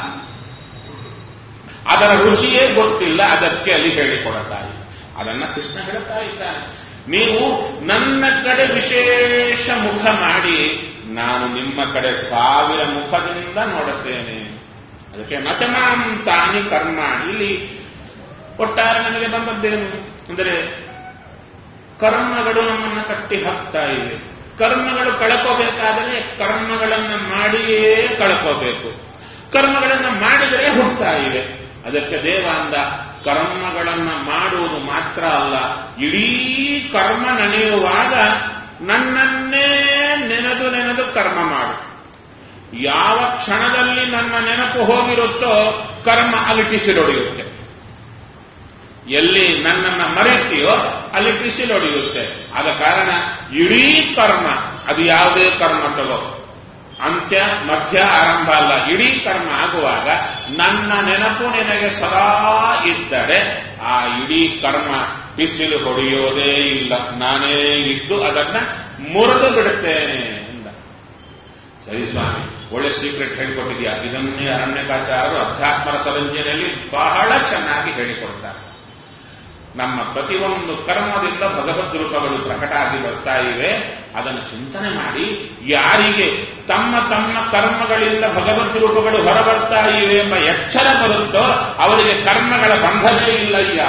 ಅದರ ರುಚಿಯೇ ಗೊತ್ತಿಲ್ಲ ಅದಕ್ಕೆ ಅಲ್ಲಿ ಹೇಳಿಕೊಡತಾಯಿ ಅದನ್ನ ಕೃಷ್ಣ ಹೇಳ್ತಾ ಇದ್ದಾನೆ ನೀವು ನನ್ನ ಕಡೆ ವಿಶೇಷ ಮುಖ ಮಾಡಿ ನಾನು ನಿಮ್ಮ ಕಡೆ ಸಾವಿರ ಮುಖದಿಂದ ನೋಡುತ್ತೇನೆ ಅದಕ್ಕೆ ನಚಮಾಂ ತಾನಿ ಕರ್ಮ ಇಲ್ಲಿ ಒಟ್ಟಾರೆ ನಮಗೆ ಬಂದದ್ದೇನು ಅಂದರೆ ಕರ್ಮಗಳು ನಮ್ಮನ್ನ ಕಟ್ಟಿ ಹಾಕ್ತಾ ಇವೆ ಕರ್ಮಗಳು ಕಳ್ಕೋಬೇಕಾದರೆ ಕರ್ಮಗಳನ್ನು ಮಾಡಿಯೇ ಕಳ್ಕೋಬೇಕು ಕರ್ಮಗಳನ್ನು ಮಾಡಿದರೆ ಹುಟ್ಟುತ್ತಾ ಇವೆ ಅದಕ್ಕೆ ದೇವ ಅಂದ ಕರ್ಮಗಳನ್ನು ಮಾಡುವುದು ಮಾತ್ರ ಅಲ್ಲ ಇಡೀ ಕರ್ಮ ನೆನೆಯುವಾಗ ನನ್ನನ್ನೇ ನೆನೆದು ನೆನೆದು ಕರ್ಮ ಮಾಡು ಯಾವ ಕ್ಷಣದಲ್ಲಿ ನನ್ನ ನೆನಪು ಹೋಗಿರುತ್ತೋ ಕರ್ಮ ಅಲ್ಲಿ ಟಿಸಿಲೊಡೆಯುತ್ತೆ ಎಲ್ಲಿ ನನ್ನನ್ನ ಮರೆತೀಯೋ ಅಲ್ಲಿ ಟಿಸಿಲೊಡೆಯುತ್ತೆ ಆದ ಕಾರಣ ಇಡೀ ಕರ್ಮ ಅದು ಯಾವುದೇ ಕರ್ಮ ತಗೋ ಅಂತ್ಯ ಮಧ್ಯ ಆರಂಭ ಅಲ್ಲ ಇಡೀ ಕರ್ಮ ಆಗುವಾಗ ನನ್ನ ನೆನಪು ನಿನಗೆ ಸದಾ ಇದ್ದರೆ ಆ ಇಡೀ ಕರ್ಮ ಪಿಸಿಲು ಹೊಡೆಯೋದೇ ಇಲ್ಲ ನಾನೇ ಇದ್ದು ಅದನ್ನ ಮುರಿದು ಬಿಡುತ್ತೇನೆ ಎಂದ ಸರಿ ಸ್ವಾಮಿ ಒಳ್ಳೆ ಸೀಕ್ರೆಟ್ ಹೇಳಿಕೊಟ್ಟಿದ್ಯಾ ಇದನ್ನೇ ಅರಣ್ಯಕಾಚಾರರು ಅಧ್ಯಾತ್ಮರ ಸರಂಜನೆಯಲ್ಲಿ ಬಹಳ ಚೆನ್ನಾಗಿ ಹೇಳಿಕೊಡ್ತಾರೆ ನಮ್ಮ ಪ್ರತಿಯೊಂದು ಕರ್ಮದಿಂದ ಭಗವದ್ ರೂಪಗಳು ಪ್ರಕಟ ಆಗಿ ಬರ್ತಾ ಇವೆ ಅದನ್ನು ಚಿಂತನೆ ಮಾಡಿ ಯಾರಿಗೆ ತಮ್ಮ ತಮ್ಮ ಕರ್ಮಗಳಿಂದ ಭಗವದ್ ರೂಪಗಳು ಹೊರಬರ್ತಾ ಇವೆ ಎಂಬ ಎಚ್ಚರ ಬರುತ್ತೋ ಅವರಿಗೆ ಕರ್ಮಗಳ ಬಂಧವೇ ಇಲ್ಲಯ್ಯ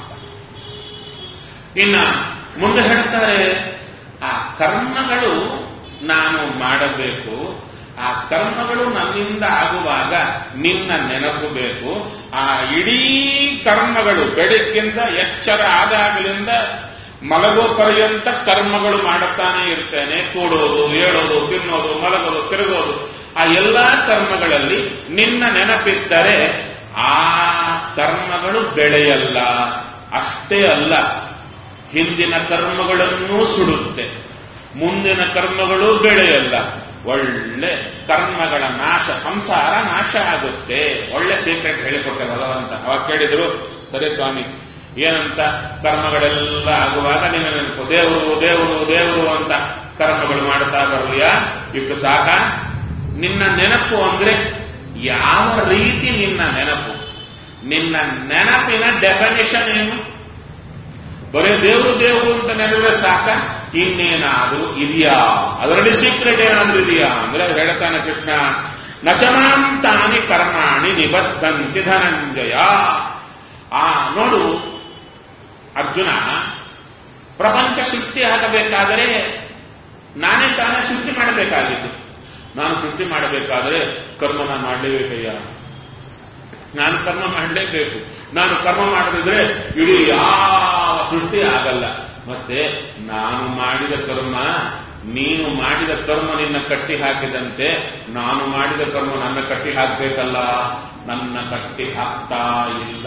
ಇನ್ನ ಮುಂದೆ ಹೇಳ್ತಾರೆ ಆ ಕರ್ಮಗಳು ನಾನು ಮಾಡಬೇಕು ಆ ಕರ್ಮಗಳು ನನ್ನಿಂದ ಆಗುವಾಗ ನಿನ್ನ ನೆನಪು ಬೇಕು ಆ ಇಡೀ ಕರ್ಮಗಳು ಬೆಳಗ್ಗಿಂದ ಎಚ್ಚರ ಆದಾಗಲಿಂದ ಮಲಗೋ ಪರ್ಯಂತ ಕರ್ಮಗಳು ಮಾಡುತ್ತಾನೆ ಇರ್ತೇನೆ ಕೂಡೋದು ಏಳೋದು ತಿನ್ನೋದು ಮಲಗೋದು ತಿರುಗೋದು ಆ ಎಲ್ಲಾ ಕರ್ಮಗಳಲ್ಲಿ ನಿನ್ನ ನೆನಪಿದ್ದರೆ ಆ ಕರ್ಮಗಳು ಬೆಳೆಯಲ್ಲ ಅಷ್ಟೇ ಅಲ್ಲ ಹಿಂದಿನ ಕರ್ಮಗಳನ್ನೂ ಸುಡುತ್ತೆ ಮುಂದಿನ ಕರ್ಮಗಳು ಬೆಳೆಯಲ್ಲ ಒಳ್ಳೆ ಕರ್ಮಗಳ ನಾಶ ಸಂಸಾರ ನಾಶ ಆಗುತ್ತೆ ಒಳ್ಳೆ ಸೀಕ್ರೆಟ್ ಹೇಳಿಕೊಟ್ಟೆ ಭಗವಂತ ಅವಾಗ ಕೇಳಿದ್ರು ಸರಿ ಸ್ವಾಮಿ ಏನಂತ ಕರ್ಮಗಳೆಲ್ಲ ಆಗುವಾಗ ನಿನ್ನ ನೆನಪು ದೇವರು ದೇವರು ದೇವರು ಅಂತ ಕರ್ಮಗಳು ಮಾಡ್ತಾ ಬರಲಿಯಾ ಇಷ್ಟು ಸಾಕ ನಿನ್ನ ನೆನಪು ಅಂದ್ರೆ ಯಾವ ರೀತಿ ನಿನ್ನ ನೆನಪು ನಿನ್ನ ನೆನಪಿನ ಡೆಫಿನೇಷನ್ ಏನು ಬರೇ ದೇವರು ದೇವರು ಅಂತ ನೆನಪಿದ್ರೆ ಸಾಕ ಇನ್ನೇನಾದ್ರೂ ಇದೆಯಾ ಅದರಲ್ಲಿ ಸೀಕ್ರೆಟ್ ಏನಾದ್ರೂ ಇದೆಯಾ ಅಂದ್ರೆ ಹೇಳ್ತಾನೆ ಕೃಷ್ಣ ನಚಮಾಂತಾನಿ ಕರ್ಮಾಣಿ ನಿಬದ್ಧಂತಿ ಧನಂಜಯ ಆ ನೋಡು ಅರ್ಜುನ ಪ್ರಪಂಚ ಸೃಷ್ಟಿ ಆಗಬೇಕಾದರೆ ನಾನೇ ತಾನೇ ಸೃಷ್ಟಿ ಮಾಡಬೇಕಾಗಿತ್ತು ನಾನು ಸೃಷ್ಟಿ ಮಾಡಬೇಕಾದರೆ ಕರ್ಮನ ಮಾಡಲೇಬೇಕಯ್ಯ ನಾನು ಕರ್ಮ ಮಾಡಲೇಬೇಕು ನಾನು ಕರ್ಮ ಮಾಡದಿದ್ರೆ ಇಡೀ ಯಾವ ಸೃಷ್ಟಿ ಆಗಲ್ಲ ಮತ್ತೆ ನಾನು ಮಾಡಿದ ಕರ್ಮ ನೀನು ಮಾಡಿದ ಕರ್ಮ ನಿನ್ನ ಕಟ್ಟಿ ಹಾಕಿದಂತೆ ನಾನು ಮಾಡಿದ ಕರ್ಮ ನನ್ನ ಕಟ್ಟಿ ಹಾಕಬೇಕಲ್ಲ ನನ್ನ ಕಟ್ಟಿ ಹಾಕ್ತಾ ಇಲ್ಲ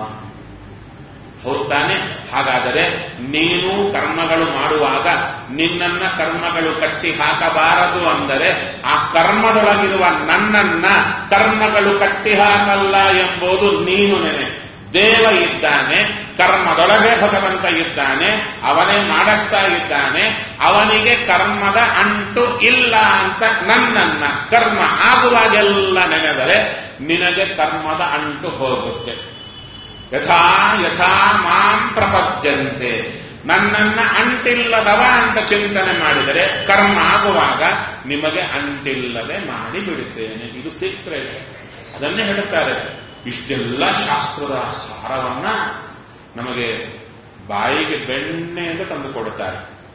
ಹೌದ್ ತಾನೆ ಹಾಗಾದರೆ ನೀನು ಕರ್ಮಗಳು ಮಾಡುವಾಗ ನಿನ್ನನ್ನ ಕರ್ಮಗಳು ಕಟ್ಟಿ ಹಾಕಬಾರದು ಅಂದರೆ ಆ ಕರ್ಮದೊಳಗಿರುವ ನನ್ನನ್ನ ಕರ್ಮಗಳು ಕಟ್ಟಿ ಹಾಕಲ್ಲ ಎಂಬುದು ನೀನು ನೆನೆ ದೇವ ಇದ್ದಾನೆ ಕರ್ಮದೊಳಗೆ ಭಗವಂತ ಇದ್ದಾನೆ ಅವನೇ ಮಾಡಿಸ್ತಾ ಇದ್ದಾನೆ ಅವನಿಗೆ ಕರ್ಮದ ಅಂಟು ಇಲ್ಲ ಅಂತ ನನ್ನನ್ನ ಕರ್ಮ ಆಗುವಾಗೆಲ್ಲ ನೆನೆದರೆ ನಿನಗೆ ಕರ್ಮದ ಅಂಟು ಹೋಗುತ್ತೆ ಯಥಾ ಯಥಾ ಮಾಂ ಪ್ರಪದ್ಯಂತೆ ನನ್ನನ್ನ ಅಂಟಿಲ್ಲದವ ಅಂತ ಚಿಂತನೆ ಮಾಡಿದರೆ ಕರ್ಮ ಆಗುವಾಗ ನಿಮಗೆ ಅಂಟಿಲ್ಲದೆ ಮಾಡಿ ಬಿಡುತ್ತೇನೆ ಇದು ಸೀಕ್ರೆಟ್ ಅದನ್ನೇ ಹೇಳುತ್ತಾರೆ ಇಷ್ಟೆಲ್ಲ ಶಾಸ್ತ್ರದ ಸಾರವನ್ನ ನಮಗೆ ಬಾಯಿಗೆ ಬೆಣ್ಣೆ ಅಂತ ತಂದು ಕೊಡುತ್ತಾರೆ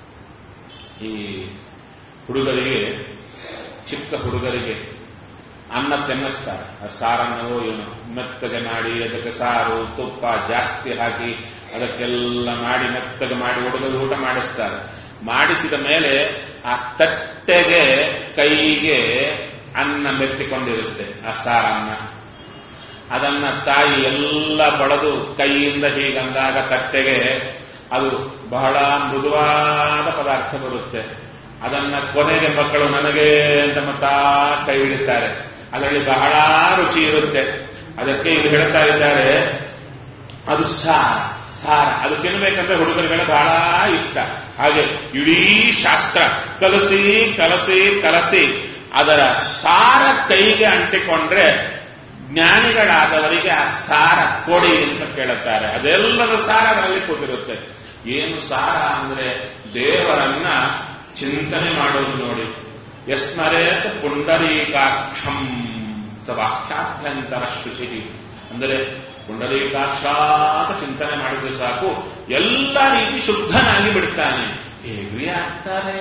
ಈ ಹುಡುಗರಿಗೆ ಚಿಕ್ಕ ಹುಡುಗರಿಗೆ ಅನ್ನ ತೆನ್ನಿಸ್ತಾರೆ ಆ ಸಾರನ್ನವೋ ಏನು ಮೆತ್ತಗೆ ಮಾಡಿ ಅದಕ್ಕೆ ಸಾರು ತುಪ್ಪ ಜಾಸ್ತಿ ಹಾಕಿ ಅದಕ್ಕೆಲ್ಲ ಮಾಡಿ ಮೆತ್ತಗೆ ಮಾಡಿ ಹುಡುಗರು ಊಟ ಮಾಡಿಸ್ತಾರೆ ಮಾಡಿಸಿದ ಮೇಲೆ ಆ ತಟ್ಟೆಗೆ ಕೈಗೆ ಅನ್ನ ಮೆತ್ತಿಕೊಂಡಿರುತ್ತೆ ಆ ಸಾರನ್ನ ಅದನ್ನ ತಾಯಿ ಎಲ್ಲ ಬಳದು ಕೈಯಿಂದ ಹೀಗಂದಾಗ ತಟ್ಟೆಗೆ ಅದು ಬಹಳ ಮೃದುವಾದ ಪದಾರ್ಥ ಬರುತ್ತೆ ಅದನ್ನ ಕೊನೆಗೆ ಮಕ್ಕಳು ನನಗೆ ಅಂತ ಮತ್ತಾ ಕೈ ಹಿಡಿತಾರೆ ಅದರಲ್ಲಿ ಬಹಳ ರುಚಿ ಇರುತ್ತೆ ಅದಕ್ಕೆ ಇದು ಹೇಳ್ತಾ ಇದ್ದಾರೆ ಅದು ಸಾರ ಸಾರ ಅದು ತಿನ್ಬೇಕಂದ್ರೆ ಹುಡುಗರುಗಳ ಬಹಳ ಇಷ್ಟ ಹಾಗೆ ಇಡೀ ಶಾಸ್ತ್ರ ಕಲಸಿ ಕಲಸಿ ಕಲಸಿ ಅದರ ಸಾರ ಕೈಗೆ ಅಂಟಿಕೊಂಡ್ರೆ ಜ್ಞಾನಿಗಳಾದವರಿಗೆ ಆ ಸಾರ ಕೊಡಿ ಅಂತ ಕೇಳುತ್ತಾರೆ ಅದೆಲ್ಲದ ಸಾರ ಅದರಲ್ಲಿ ಕೂತಿರುತ್ತೆ ಏನು ಸಾರ ಅಂದ್ರೆ ದೇವರನ್ನ ಚಿಂತನೆ ಮಾಡೋದು ನೋಡಿ ಯಸ್ಮರೇತ್ ಪುಂಡರೀಕಾಕ್ಷಂ ವಾಕ್ಯಾಭ್ಯಂತರ ಶುಚಿ ಅಂದರೆ ಪುಂಡರೀಕಾಕ್ಷ ಅಂತ ಚಿಂತನೆ ಮಾಡಿದ್ರೆ ಸಾಕು ಎಲ್ಲ ರೀತಿ ಶುದ್ಧನಾಗಿ ಬಿಡ್ತಾನೆ ಹೇಗ್ರಿ ಆಗ್ತಾರೆ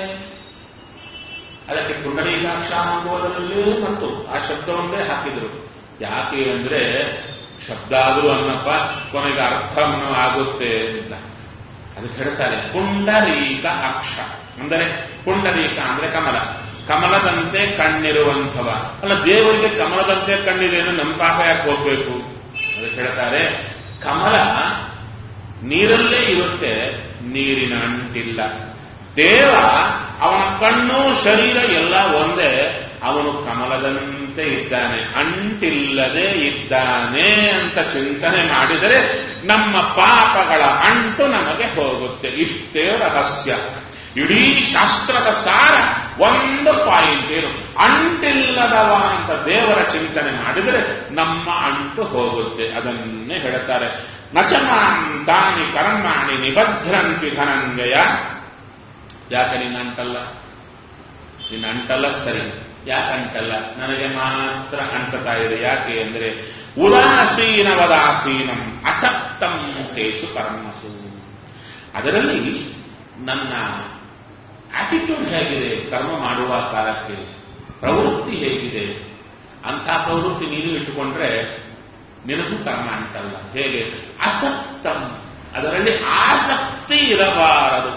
ಅದಕ್ಕೆ ಪುಂಡರೀಕಾಕ್ಷ ಅನ್ನುವುದರಲ್ಲೇ ಮತ್ತು ಆ ಶಬ್ದವನ್ನೇ ಹಾಕಿದ್ರು ಯಾಕೆ ಅಂದ್ರೆ ಶಬ್ದ ಆದರೂ ಅನ್ನಪ್ಪ ಕೊನೆಗೆ ಅರ್ಥವನ್ನು ಆಗುತ್ತೆ ಅಂತ ಅದಕ್ಕೆ ಹೇಳ್ತಾರೆ ಪುಂಡರೀಕ ಅಕ್ಷ ಅಂದರೆ ಪುಂಡರೀಕ ಅಂದ್ರೆ ಕಮಲ ಕಮಲದಂತೆ ಕಣ್ಣಿರುವಂಥವ ಅಲ್ಲ ದೇವರಿಗೆ ಕಮಲದಂತೆ ಕಣ್ಣಿದೆ ಅಂದ್ರೆ ನಮ್ಮ ಪಾಪ ಯಾಕೆ ಹೋಗ್ಬೇಕು ಅದಕ್ಕೆ ಹೇಳ್ತಾರೆ ಕಮಲ ನೀರಲ್ಲೇ ಇರುತ್ತೆ ನೀರಿನ ಅಂಟಿಲ್ಲ ದೇವ ಅವನ ಕಣ್ಣು ಶರೀರ ಎಲ್ಲ ಒಂದೇ ಅವನು ಕಮಲದಂತೆ ಇದ್ದಾನೆ ಅಂಟಿಲ್ಲದೆ ಇದ್ದಾನೆ ಅಂತ ಚಿಂತನೆ ಮಾಡಿದರೆ ನಮ್ಮ ಪಾಪಗಳ ಅಂಟು ನಮಗೆ ಹೋಗುತ್ತೆ ಇಷ್ಟೇ ರಹಸ್ಯ ಇಡೀ ಶಾಸ್ತ್ರದ ಸಾರ ಒಂದು ಪಾಯಿಂಟ್ ಏನು ಅಂಟಿಲ್ಲದವ ಅಂತ ದೇವರ ಚಿಂತನೆ ಮಾಡಿದರೆ ನಮ್ಮ ಅಂಟು ಹೋಗುತ್ತೆ ಅದನ್ನೇ ಹೇಳ್ತಾರೆ ನಚಮಾಂತಾನಿ ಕರ್ಮಾಣಿ ನಿಬದ್ಧರಂತಿ ಧನಂಜಯ ಯಾಕೆ ನಿನ್ನ ಅಂಟಲ್ಲ ನಿನ್ನ ಅಂಟಲ್ಲ ಸರಿ ಯಾಕೆ ಅಂಟಲ್ಲ ನನಗೆ ಮಾತ್ರ ಅಂಟತಾ ಇದೆ ಯಾಕೆ ಅಂದ್ರೆ ಉದಾಸೀನವದಾಸೀನಂ ಅಸಕ್ತಂ ತೇಷು ಕರ್ಮಸು ಅದರಲ್ಲಿ ನನ್ನ ಆಟಿಟ್ಯೂಡ್ ಹೇಗಿದೆ ಕರ್ಮ ಮಾಡುವ ಕಾಲಕ್ಕೆ ಪ್ರವೃತ್ತಿ ಹೇಗಿದೆ ಅಂಥ ಪ್ರವೃತ್ತಿ ನೀನು ಇಟ್ಟುಕೊಂಡ್ರೆ ನಿನಗೂ ಕರ್ಮ ಅಂಟಲ್ಲ ಹೇಗೆ ಅಸಕ್ತಂ ಅದರಲ್ಲಿ ಆಸಕ್ತಿ ಇರಬಾರದು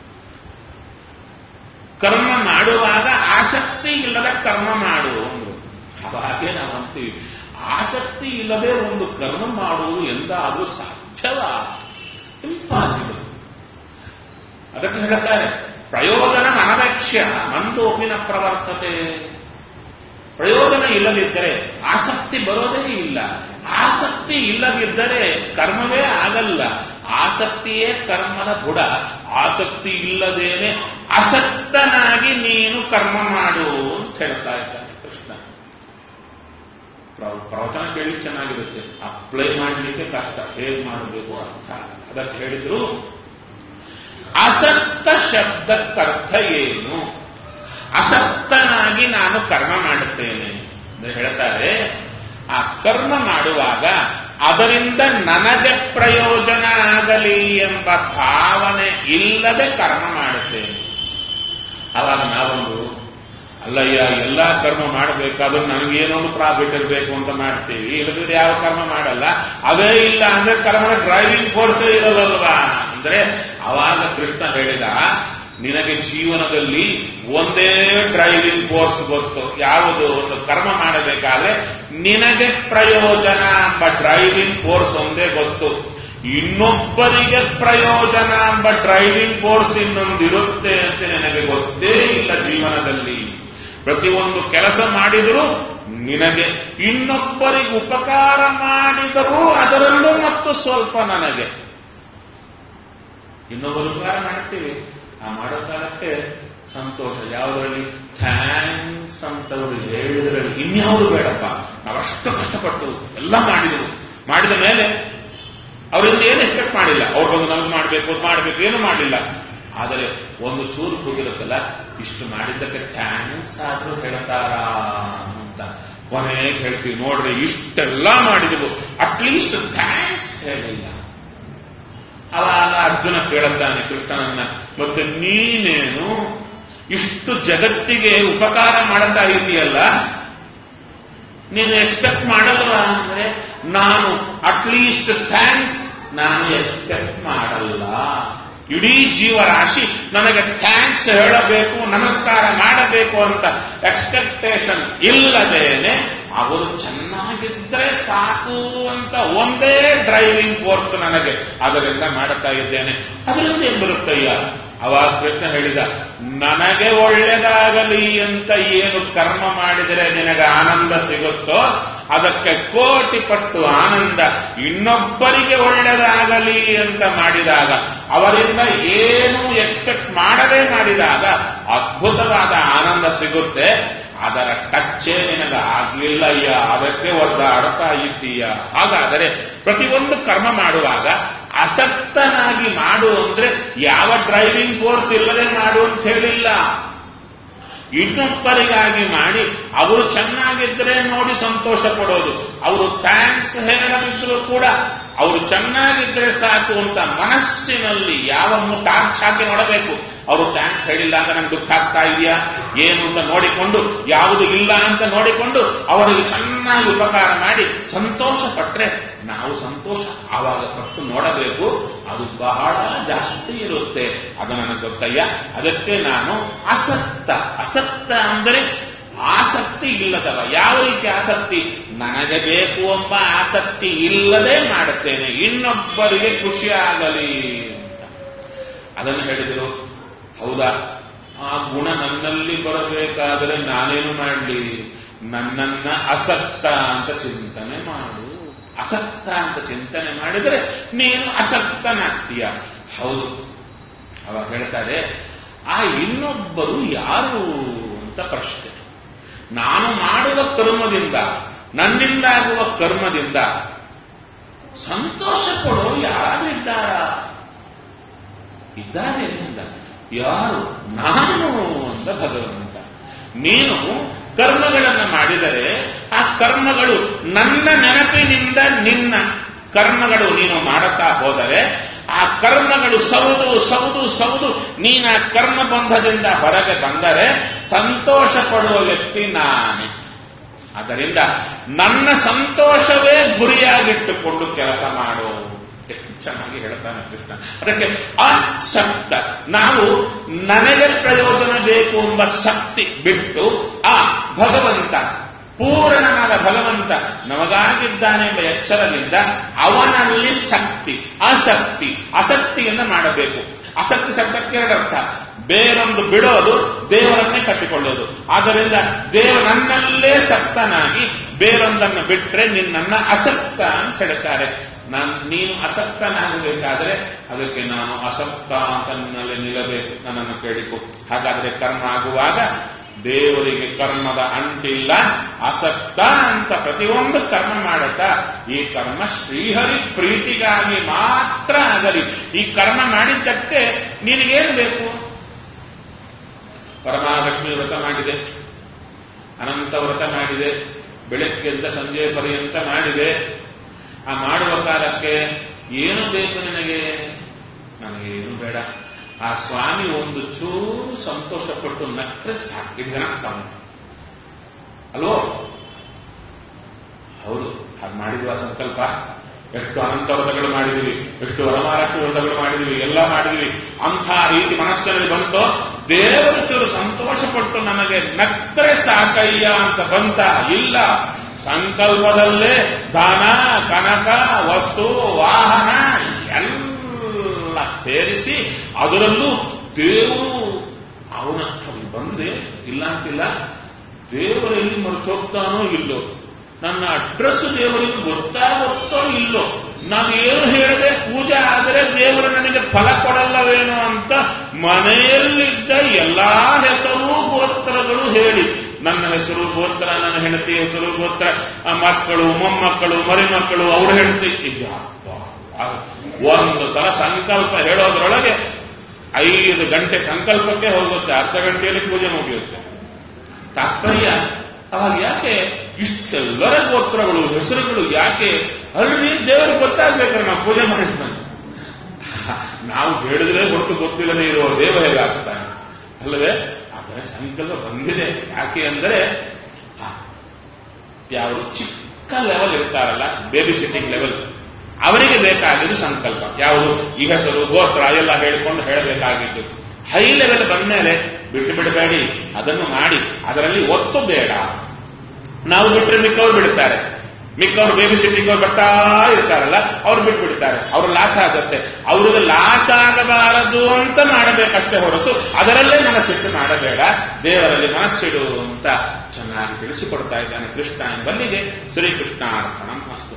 ಕರ್ಮ ಮಾಡುವಾಗ ಆಸಕ್ತಿ ಇಲ್ಲದ ಕರ್ಮ ಮಾಡು ಅಂದ್ರು ಅವಾಗೆ ನಾವು ಅಂತೀವಿ ಆಸಕ್ತಿ ಇಲ್ಲದೆ ಒಂದು ಕರ್ಮ ಮಾಡುವುದು ಎಂದಾದರೂ ಸಾಧ್ಯವ ಇಂಪಾಸಿಬಲ್ ಅದಕ್ಕೆ ಹೇಳ್ತಾರೆ ಪ್ರಯೋಜನ ಅನವೇಕ್ಷ್ಯ ಮಂದೋಪಿನ ಪ್ರವರ್ತತೆ ಪ್ರಯೋಜನ ಇಲ್ಲದಿದ್ದರೆ ಆಸಕ್ತಿ ಬರೋದೇ ಇಲ್ಲ ಆಸಕ್ತಿ ಇಲ್ಲದಿದ್ದರೆ ಕರ್ಮವೇ ಆಗಲ್ಲ ಆಸಕ್ತಿಯೇ ಕರ್ಮದ ಬುಡ ಆಸಕ್ತಿ ಇಲ್ಲದೇನೆ ಅಸಕ್ತನಾಗಿ ನೀನು ಕರ್ಮ ಮಾಡು ಅಂತ ಹೇಳ್ತಾ ಇದ್ದಾನೆ ಕೃಷ್ಣ ಪ್ರ- ಪ್ರವಚನ ಕೇಳಿ ಚೆನ್ನಾಗಿರುತ್ತೆ ಅಪ್ಲೈ ಮಾಡಲಿಕ್ಕೆ ಕಷ್ಟ ಹೇಗೆ ಮಾಡಬೇಕು ಅರ್ಥ ಆಗಲ್ಲ. ಅದಕ್ಕೆ ಹೇಳಿದ್ರು ಅಸಕ್ತ ಶಬ್ದಕ್ಕರ್ಥ ಏನು ಅಸಕ್ತನಾಗಿ ನಾನು ಕರ್ಮ ಮಾಡುತ್ತೇನೆ ಅಂತ ಹೇಳ್ತಾರೆ ಆ ಕರ್ಮ ಮಾಡುವಾಗ ಅದರಿಂದ ನನಗೆ ಪ್ರಯೋಜನ ಆಗಲಿ ಎಂಬ ಭಾವನೆ ಇಲ್ಲದೆ ಕರ್ಮ ಮಾಡುತ್ತೇನೆ ಅವಾಗ ನಾವೊಂದು ಅಲ್ಲಯ್ಯ ಎಲ್ಲ ಕರ್ಮ ಮಾಡಬೇಕಾದ್ರೂ ನನಗೇನೊಂದು ಪ್ರಾಫಿಟ್ ಇರಬೇಕು ಅಂತ ಮಾಡ್ತೀವಿ ಇಲ್ಲದಿದ್ರೆ ಯಾವ ಕರ್ಮ ಮಾಡಲ್ಲ ಅವೇ ಇಲ್ಲ ಅಂದ್ರೆ ಕರ್ಮದ ಡ್ರೈವಿಂಗ್ ಫೋರ್ಸ್ ಇರಲ್ಲಲ್ವಾ ಅಂದ್ರೆ ಅವಾಗ ಕೃಷ್ಣ ಹೇಳಿದ ನಿನಗೆ ಜೀವನದಲ್ಲಿ ಒಂದೇ ಡ್ರೈವಿಂಗ್ ಫೋರ್ಸ್ ಗೊತ್ತು ಯಾವುದು ಒಂದು ಕರ್ಮ ಮಾಡಬೇಕಾದ್ರೆ ನಿನಗೆ ಪ್ರಯೋಜನ ಎಂಬ ಡ್ರೈವಿಂಗ್ ಫೋರ್ಸ್ ಒಂದೇ ಗೊತ್ತು ಇನ್ನೊಬ್ಬರಿಗೆ ಪ್ರಯೋಜನ ಎಂಬ ಡ್ರೈವಿಂಗ್ ಫೋರ್ಸ್ ಇನ್ನೊಂದಿರುತ್ತೆ ಅಂತ ನನಗೆ ಗೊತ್ತೇ ಇಲ್ಲ ಜೀವನದಲ್ಲಿ ಪ್ರತಿಯೊಂದು ಕೆಲಸ ಮಾಡಿದರೂ ನಿನಗೆ ಇನ್ನೊಬ್ಬರಿಗೆ ಉಪಕಾರ ಮಾಡಿದರೂ ಅದರಲ್ಲೂ ಮತ್ತು ಸ್ವಲ್ಪ ನನಗೆ ಇನ್ನೊಬ್ಬರು ಉಪಕಾರ ಮಾಡ್ತೀವಿ ಆ ಮಾಡೋ ಕಾಲಕ್ಕೆ ಸಂತೋಷ ಯಾವುದರಲ್ಲಿ ಥ್ಯಾಂಕ್ಸ್ ಅಂತವರು ಹೇಳಿದ್ರಲ್ಲಿ ಇನ್ಯಾವುದು ಬೇಡಪ್ಪ ನಾವಷ್ಟು ಕಷ್ಟಪಟ್ಟು ಎಲ್ಲ ಮಾಡಿದೆವು ಮಾಡಿದ ಮೇಲೆ ಅವರಿಂದ ಏನು ಎಕ್ಸ್ಪೆಕ್ಟ್ ಮಾಡಿಲ್ಲ ಅವ್ರು ಬಂದು ನಮ್ಗೆ ಮಾಡಬೇಕು ಅದು ಮಾಡಬೇಕು ಏನು ಮಾಡಲಿಲ್ಲ ಆದರೆ ಒಂದು ಚೂರು ಕೂಗಿರುತ್ತಲ್ಲ ಇಷ್ಟು ಮಾಡಿದ್ದಕ್ಕೆ ಥ್ಯಾಂಕ್ಸ್ ಆದ್ರೂ ಹೇಳ್ತಾರ ಅಂತ ಕೊನೆಗೆ ಹೇಳ್ತೀವಿ ನೋಡ್ರಿ ಇಷ್ಟೆಲ್ಲ ಮಾಡಿದೆವು ಅಟ್ಲೀಸ್ಟ್ ಥ್ಯಾಂಕ್ಸ್ ಹೇಳಿಲ್ಲ ಅವಾಗ ಅರ್ಜುನ ಕೇಳುತ್ತಾನೆ ಕೃಷ್ಣನನ್ನ ಮತ್ತೆ ನೀನೇನು ಇಷ್ಟು ಜಗತ್ತಿಗೆ ಉಪಕಾರ ಮಾಡ್ತಾ ಇದೆಯಲ್ಲ ನೀನು ಎಕ್ಸ್ಪೆಕ್ಟ್ ಮಾಡಲ್ವಾ ಅಂದ್ರೆ ನಾನು ಅಟ್ಲೀಸ್ಟ್ ಥ್ಯಾಂಕ್ಸ್ ನಾನು ಎಕ್ಸ್ಪೆಕ್ಟ್ ಮಾಡಲ್ಲ ಇಡೀ ಜೀವರಾಶಿ ನನಗೆ ಥ್ಯಾಂಕ್ಸ್ ಹೇಳಬೇಕು ನಮಸ್ಕಾರ ಮಾಡಬೇಕು ಅಂತ ಎಕ್ಸ್ಪೆಕ್ಟೇಷನ್ ಇಲ್ಲದೇನೆ ಅವರು ಚೆನ್ನಾಗಿದ್ರೆ ಸಾಕು ಅಂತ ಒಂದೇ ಡ್ರೈವಿಂಗ್ ಫೋರ್ಸ್ ನನಗೆ ಅದರಿಂದ ಮಾಡುತ್ತಾ ಇದ್ದೇನೆ ಅದರಿಂದ ಏನ್ ಬರುತ್ತಯ್ಯ ಅವಾಗ ಕೃಷ್ಣ ಹೇಳಿದ ನನಗೆ ಒಳ್ಳೆಯದಾಗಲಿ ಅಂತ ಏನು ಕರ್ಮ ಮಾಡಿದರೆ ನಿನಗೆ ಆನಂದ ಸಿಗುತ್ತೋ ಅದಕ್ಕೆ ಕೋಟಿ ಪಟ್ಟು ಆನಂದ ಇನ್ನೊಬ್ಬರಿಗೆ ಒಳ್ಳೆಯದಾಗಲಿ ಅಂತ ಮಾಡಿದಾಗ ಅವರಿಂದ ಏನು ಎಕ್ಸ್ಪೆಕ್ಟ್ ಮಾಡದೇ ಮಾಡಿದಾಗ ಅದ್ಭುತವಾದ ಆನಂದ ಸಿಗುತ್ತೆ ಅದರ ಟಚ್ಚೇ ನಿನಗೆ ಆಗ್ಲಿಲ್ಲಯ್ಯ ಅದಕ್ಕೆ ಒದ್ದಾಡ್ತಾ ಇದ್ದೀಯ ಹಾಗಾದರೆ ಪ್ರತಿಯೊಂದು ಕರ್ಮ ಮಾಡುವಾಗ ಅಸಕ್ತನಾಗಿ ಮಾಡು ಅಂದ್ರೆ ಯಾವ ಡ್ರೈವಿಂಗ್ ಫೋರ್ಸ್ ಇಲ್ಲದೆ ಮಾಡು ಅಂತ ಹೇಳಿಲ್ಲ ಇನ್ನೊಬ್ಬರಿಗಾಗಿ ಮಾಡಿ ಅವರು ಚೆನ್ನಾಗಿದ್ರೆ ನೋಡಿ ಸಂತೋಷ ಪಡೋದು ಅವರು ಥ್ಯಾಂಕ್ಸ್ ಹೇಳದಿದ್ರು ಕೂಡ ಅವರು ಚೆನ್ನಾಗಿದ್ರೆ ಸಾಕು ಅಂತ ಮನಸ್ಸಿನಲ್ಲಿ ಯಾವ ಟಾರ್ಚ್ ಹಾಕಿ ನೋಡಬೇಕು ಅವರು ಥ್ಯಾಂಕ್ಸ್ ಹೇಳಿಲ್ಲ ಅಂತ ನಂಗೆ ದುಃಖ ಆಗ್ತಾ ಇದೆಯಾ ಏನು ಅಂತ ನೋಡಿಕೊಂಡು ಯಾವುದು ಇಲ್ಲ ಅಂತ ನೋಡಿಕೊಂಡು ಅವರಿಗೆ ಚೆನ್ನಾಗಿ ಉಪಕಾರ ಮಾಡಿ ಸಂತೋಷ ಪಟ್ರೆ ನಾವು ಸಂತೋಷ ಆವಾಗ ಪಟ್ಟು ನೋಡಬೇಕು ಅದು ಬಹಳ ಜಾಸ್ತಿ ಇರುತ್ತೆ ಅದು ನನಗೆ ಗೊತ್ತಯ್ಯ ಅದಕ್ಕೆ ನಾನು ಅಸಕ್ತ ಅಸಕ್ತ ಅಂದರೆ ಆಸಕ್ತಿ ಇಲ್ಲದವ ಯಾವ ರೀತಿ ಆಸಕ್ತಿ ನನಗೆ ಬೇಕು ಎಂಬ ಆಸಕ್ತಿ ಇಲ್ಲದೆ ಮಾಡುತ್ತೇನೆ ಇನ್ನೊಬ್ಬರಿಗೆ ಖುಷಿ ಆಗಲಿ ಅಂತ ಅದನ್ನು ಹೇಳಿದರು ಹೌದಾ ಆ ಗುಣ ನನ್ನಲ್ಲಿ ಬರಬೇಕಾದರೆ ನಾನೇನು ಮಾಡಲಿ ನನ್ನನ್ನ ಅಸಕ್ತ ಅಂತ ಚಿಂತನೆ ಮಾಡು ಅಸಕ್ತ ಅಂತ ಚಿಂತನೆ ಮಾಡಿದರೆ ನೀನು ಅಸಕ್ತನಾಗ್ತೀಯ ಹೌದು ಅವಾಗ ಹೇಳ್ತಾರೆ ಆ ಇನ್ನೊಬ್ಬರು ಯಾರು ಅಂತ ಪ್ರಶ್ನೆ ನಾನು ಮಾಡುವ ಕರ್ಮದಿಂದ ನನ್ನಿಂದಾಗುವ ಕರ್ಮದಿಂದ ಸಂತೋಷ ಪಡೋ ಯಾರಾದ್ರೂ ಇದ್ದಾರ ಇದ್ದಾರೆ ಎಂದ ಯಾರು ನಾನು ಅಂದ ಭಗವಂತ ನೀನು ಕರ್ಮಗಳನ್ನು ಮಾಡಿದರೆ ಆ ಕರ್ಮಗಳು ನನ್ನ ನೆನಪಿನಿಂದ ನಿನ್ನ ಕರ್ಮಗಳು ನೀನು ಮಾಡುತ್ತಾ ಹೋದರೆ ಆ ಕರ್ಮಗಳು ಸೌದು ಸೌದು ಸೌದು ನೀನ ಕರ್ಮ ಬಂಧದಿಂದ ಹೊರಗೆ ಬಂದರೆ ಸಂತೋಷ ಪಡುವ ವ್ಯಕ್ತಿ ನಾನೇ ಆದ್ದರಿಂದ ನನ್ನ ಸಂತೋಷವೇ ಗುರಿಯಾಗಿಟ್ಟುಕೊಂಡು ಕೆಲಸ ಮಾಡು ಎಷ್ಟು ಚೆನ್ನಾಗಿ ಹೇಳ್ತಾನೆ ಕೃಷ್ಣ ಅದಕ್ಕೆ ಅಸಕ್ತ ನಾವು ನನಗೆ ಪ್ರಯೋಜನ ಬೇಕು ಎಂಬ ಶಕ್ತಿ ಬಿಟ್ಟು ಆ ಭಗವಂತ ಪೂರ್ಣನಾದ ಭಗವಂತ ನಮಗಾಗಿದ್ದಾನೆಂಬ ಎಚ್ಚರದಿಂದ ಅವನಲ್ಲಿ ಶಕ್ತಿ ಅಸಕ್ತಿ ಅಸಕ್ತಿಯನ್ನು ಮಾಡಬೇಕು ಅಸಕ್ತಿ ಶಬ್ದಕ್ಕೆ ಎರಡರ್ಥ ಬೇರೊಂದು ಬಿಡೋದು ದೇವರನ್ನೇ ಕಟ್ಟಿಕೊಳ್ಳೋದು ಆದ್ದರಿಂದ ದೇವ ನನ್ನಲ್ಲೇ ಸಕ್ತನಾಗಿ ಬೇರೊಂದನ್ನು ಬಿಟ್ರೆ ನಿನ್ನನ್ನ ಅಸಕ್ತ ಅಂತ ಹೇಳ್ತಾರೆ ನಾನು ನೀನು ಅಸಕ್ತನಾಗಬೇಕಾದ್ರೆ ಅದಕ್ಕೆ ನಾನು ಅಸಕ್ತ ಅಂತ ನಿನ್ನಲ್ಲಿ ನಿಲ್ಲಬೇಕು ನನ್ನನ್ನು ಕೇಳಿಕೊ ಹಾಗಾದ್ರೆ ಕರ್ಮ ಆಗುವಾಗ ದೇವರಿಗೆ ಕರ್ಮದ ಅಂಟಿಲ್ಲ ಅಸಕ್ತ ಅಂತ ಪ್ರತಿಯೊಂದು ಕರ್ಮ ಮಾಡುತ್ತಾ ಈ ಕರ್ಮ ಶ್ರೀಹರಿ ಪ್ರೀತಿಗಾಗಿ ಮಾತ್ರ ಆಗಲಿ ಈ ಕರ್ಮ ಮಾಡಿದ್ದಕ್ಕೆ ನಿನಗೇನು ಬೇಕು ಪರಮಹಾಲಕ್ಷ್ಮಿ ವ್ರತ ಮಾಡಿದೆ ಅನಂತ ವ್ರತ ಮಾಡಿದೆ ಬೆಳಗ್ಗೆದ್ದ ಸಂಜೆ ಪರ್ಯಂತ ಮಾಡಿದೆ ಆ ಮಾಡುವ ಕಾಲಕ್ಕೆ ಏನು ಬೇಕು ನಿನಗೆ ನನಗೆ ಏನು ಬೇಡ ಆ ಸ್ವಾಮಿ ಒಂದು ಚೂರು ಸಂತೋಷಪಟ್ಟು ನಕ್ರೆ ಸಾಕು ಇಟ್ ಜನ ಅಲ್ವೋ ಹೌದು ಹಾಗೆ ಮಾಡಿದ್ವಿ ಆ ಸಂಕಲ್ಪ ಎಷ್ಟು ಅನಂತ ವ್ರತಗಳು ಮಾಡಿದ್ವಿ ಎಷ್ಟು ವರಮಹಾಲಕ್ಷ್ಮಿ ವ್ರತಗಳು ಮಾಡಿದ್ವಿ ಎಲ್ಲ ಮಾಡಿದ್ವಿ ಅಂಥ ರೀತಿ ಮನಸ್ಸಿನಲ್ಲಿ ಬಂತೋ ದೇವರು ಚೂರು ಸಂತೋಷಪಟ್ಟು ನಮಗೆ ನಕ್ಕರೆ ಸಾಕಯ್ಯ ಅಂತ ಬಂತ ಇಲ್ಲ ಸಂಕಲ್ಪದಲ್ಲೇ ದಾನ ಕನಕ ವಸ್ತು ವಾಹನ ಎಲ್ಲ ಸೇರಿಸಿ ಅದರಲ್ಲೂ ದೇವರು ಅವನ ಅದು ಬಂದ್ರೆ ಇಲ್ಲ ಅಂತಿಲ್ಲ ದೇವರಲ್ಲಿ ಮರೆತು ಹೋಗ್ತಾನೋ ಇಲ್ಲೋ ನನ್ನ ಅಡ್ರೆಸ್ ದೇವರಿಗೆ ಗೊತ್ತಾಗುತ್ತೋ ಇಲ್ಲೋ ನಾನು ಏನು ಹೇಳಿದೆ ಪೂಜೆ ಆದರೆ ದೇವರು ನನಗೆ ಫಲ ಕೊಡಲ್ಲವೇನೋ ಅಂತ ಮನೆಯಲ್ಲಿದ್ದ ಎಲ್ಲಾ ಹೆಸರು ಗೋತ್ರಗಳು ಹೇಳಿ ನನ್ನ ಹೆಸರು ಗೋತ್ರ ನನ್ನ ಹೆಂಡತಿ ಹೆಸರು ಗೋತ್ರ ಆ ಮಕ್ಕಳು ಮೊಮ್ಮಕ್ಕಳು ಮರಿಮಕ್ಕಳು ಅವ್ರ ಹೆಂಡತಿ ಇದ್ಯಪ್ಪ ಒಂದು ಸಲ ಸಂಕಲ್ಪ ಹೇಳೋದ್ರೊಳಗೆ ಐದು ಗಂಟೆ ಸಂಕಲ್ಪಕ್ಕೆ ಹೋಗುತ್ತೆ ಅರ್ಧ ಗಂಟೆಯಲ್ಲಿ ಪೂಜೆ ಮುಗಿಯುತ್ತೆ ತಾತ್ಪರ್ಯ ಅವಾಗ ಯಾಕೆ ಇಷ್ಟೆಲ್ಲರ ಗೋತ್ರಗಳು ಹೆಸರುಗಳು ಯಾಕೆ ಅಲ್ರಿ ದೇವರಿಗೆ ಗೊತ್ತಾಗ್ಬೇಕಾದ್ರೆ ನಾವು ಪೂಜೆ ಮಾಡಿದ್ಮೇಲೆ ನಾವು ಹೇಳಿದ್ರೆ ಹೊರತು ಗೊತ್ತಿಲ್ಲದೆ ಇರುವ ದೇವ ಹೇಗಾಗ್ತಾನೆ ಅಲ್ಲವೇ ಅದರ ಸಂಕಲ್ಪ ಬಂದಿದೆ ಯಾಕೆ ಅಂದರೆ ಯಾರು ಚಿಕ್ಕ ಲೆವೆಲ್ ಇರ್ತಾರಲ್ಲ ಬೇಬಿ ಸಿಟ್ಟಿಂಗ್ ಲೆವೆಲ್ ಅವರಿಗೆ ಬೇಕಾಗಿದ್ದು ಸಂಕಲ್ಪ ಯಾವುದು ಈ ಹೆಸರು ಗೋತ್ರ ಎಲ್ಲ ಹೇಳಿಕೊಂಡು ಹೇಳಬೇಕಾಗಿದ್ದು ಹೈ ಲೆವೆಲ್ ಬಂದ್ಮೇಲೆ ಬಿಟ್ಟು ಬಿಡಬೇಡಿ ಅದನ್ನು ಮಾಡಿ ಅದರಲ್ಲಿ ಒತ್ತು ಬೇಡ ನಾವು ಬಿಟ್ಟರೆ ಮಿಕ್ಕವ್ರು ಬಿಡುತ್ತಾರೆ ಮಿಕ್ಕವ್ರು ಬೇಬಿ ಸಿಟ್ಟಿಂಗ್ ಅವ್ರು ಬರ್ತಾ ಇರ್ತಾರಲ್ಲ ಅವ್ರು ಬಿಟ್ಟು ಬಿಡ್ತಾರೆ ಅವ್ರು ಲಾಸ್ ಆಗುತ್ತೆ ಅವ್ರಿಗೆ ಲಾಸ್ ಆಗಬಾರದು ಅಂತ ಮಾಡಬೇಕಷ್ಟೇ ಹೊರತು ಅದರಲ್ಲೇ ಮನಸ್ಸಿಟ್ಟು ಮಾಡಬೇಡ ದೇವರಲ್ಲಿ ಮನಸ್ಸಿಡು ಅಂತ ಚೆನ್ನಾಗಿ ತಿಳಿಸಿಕೊಡ್ತಾ ಇದ್ದಾನೆ ಕೃಷ್ಣ ಎಂಬಲ್ಲಿಗೆ ಶ್ರೀಕೃಷ್ಣ ಅರ್ಪಣ ಮಸ್ತು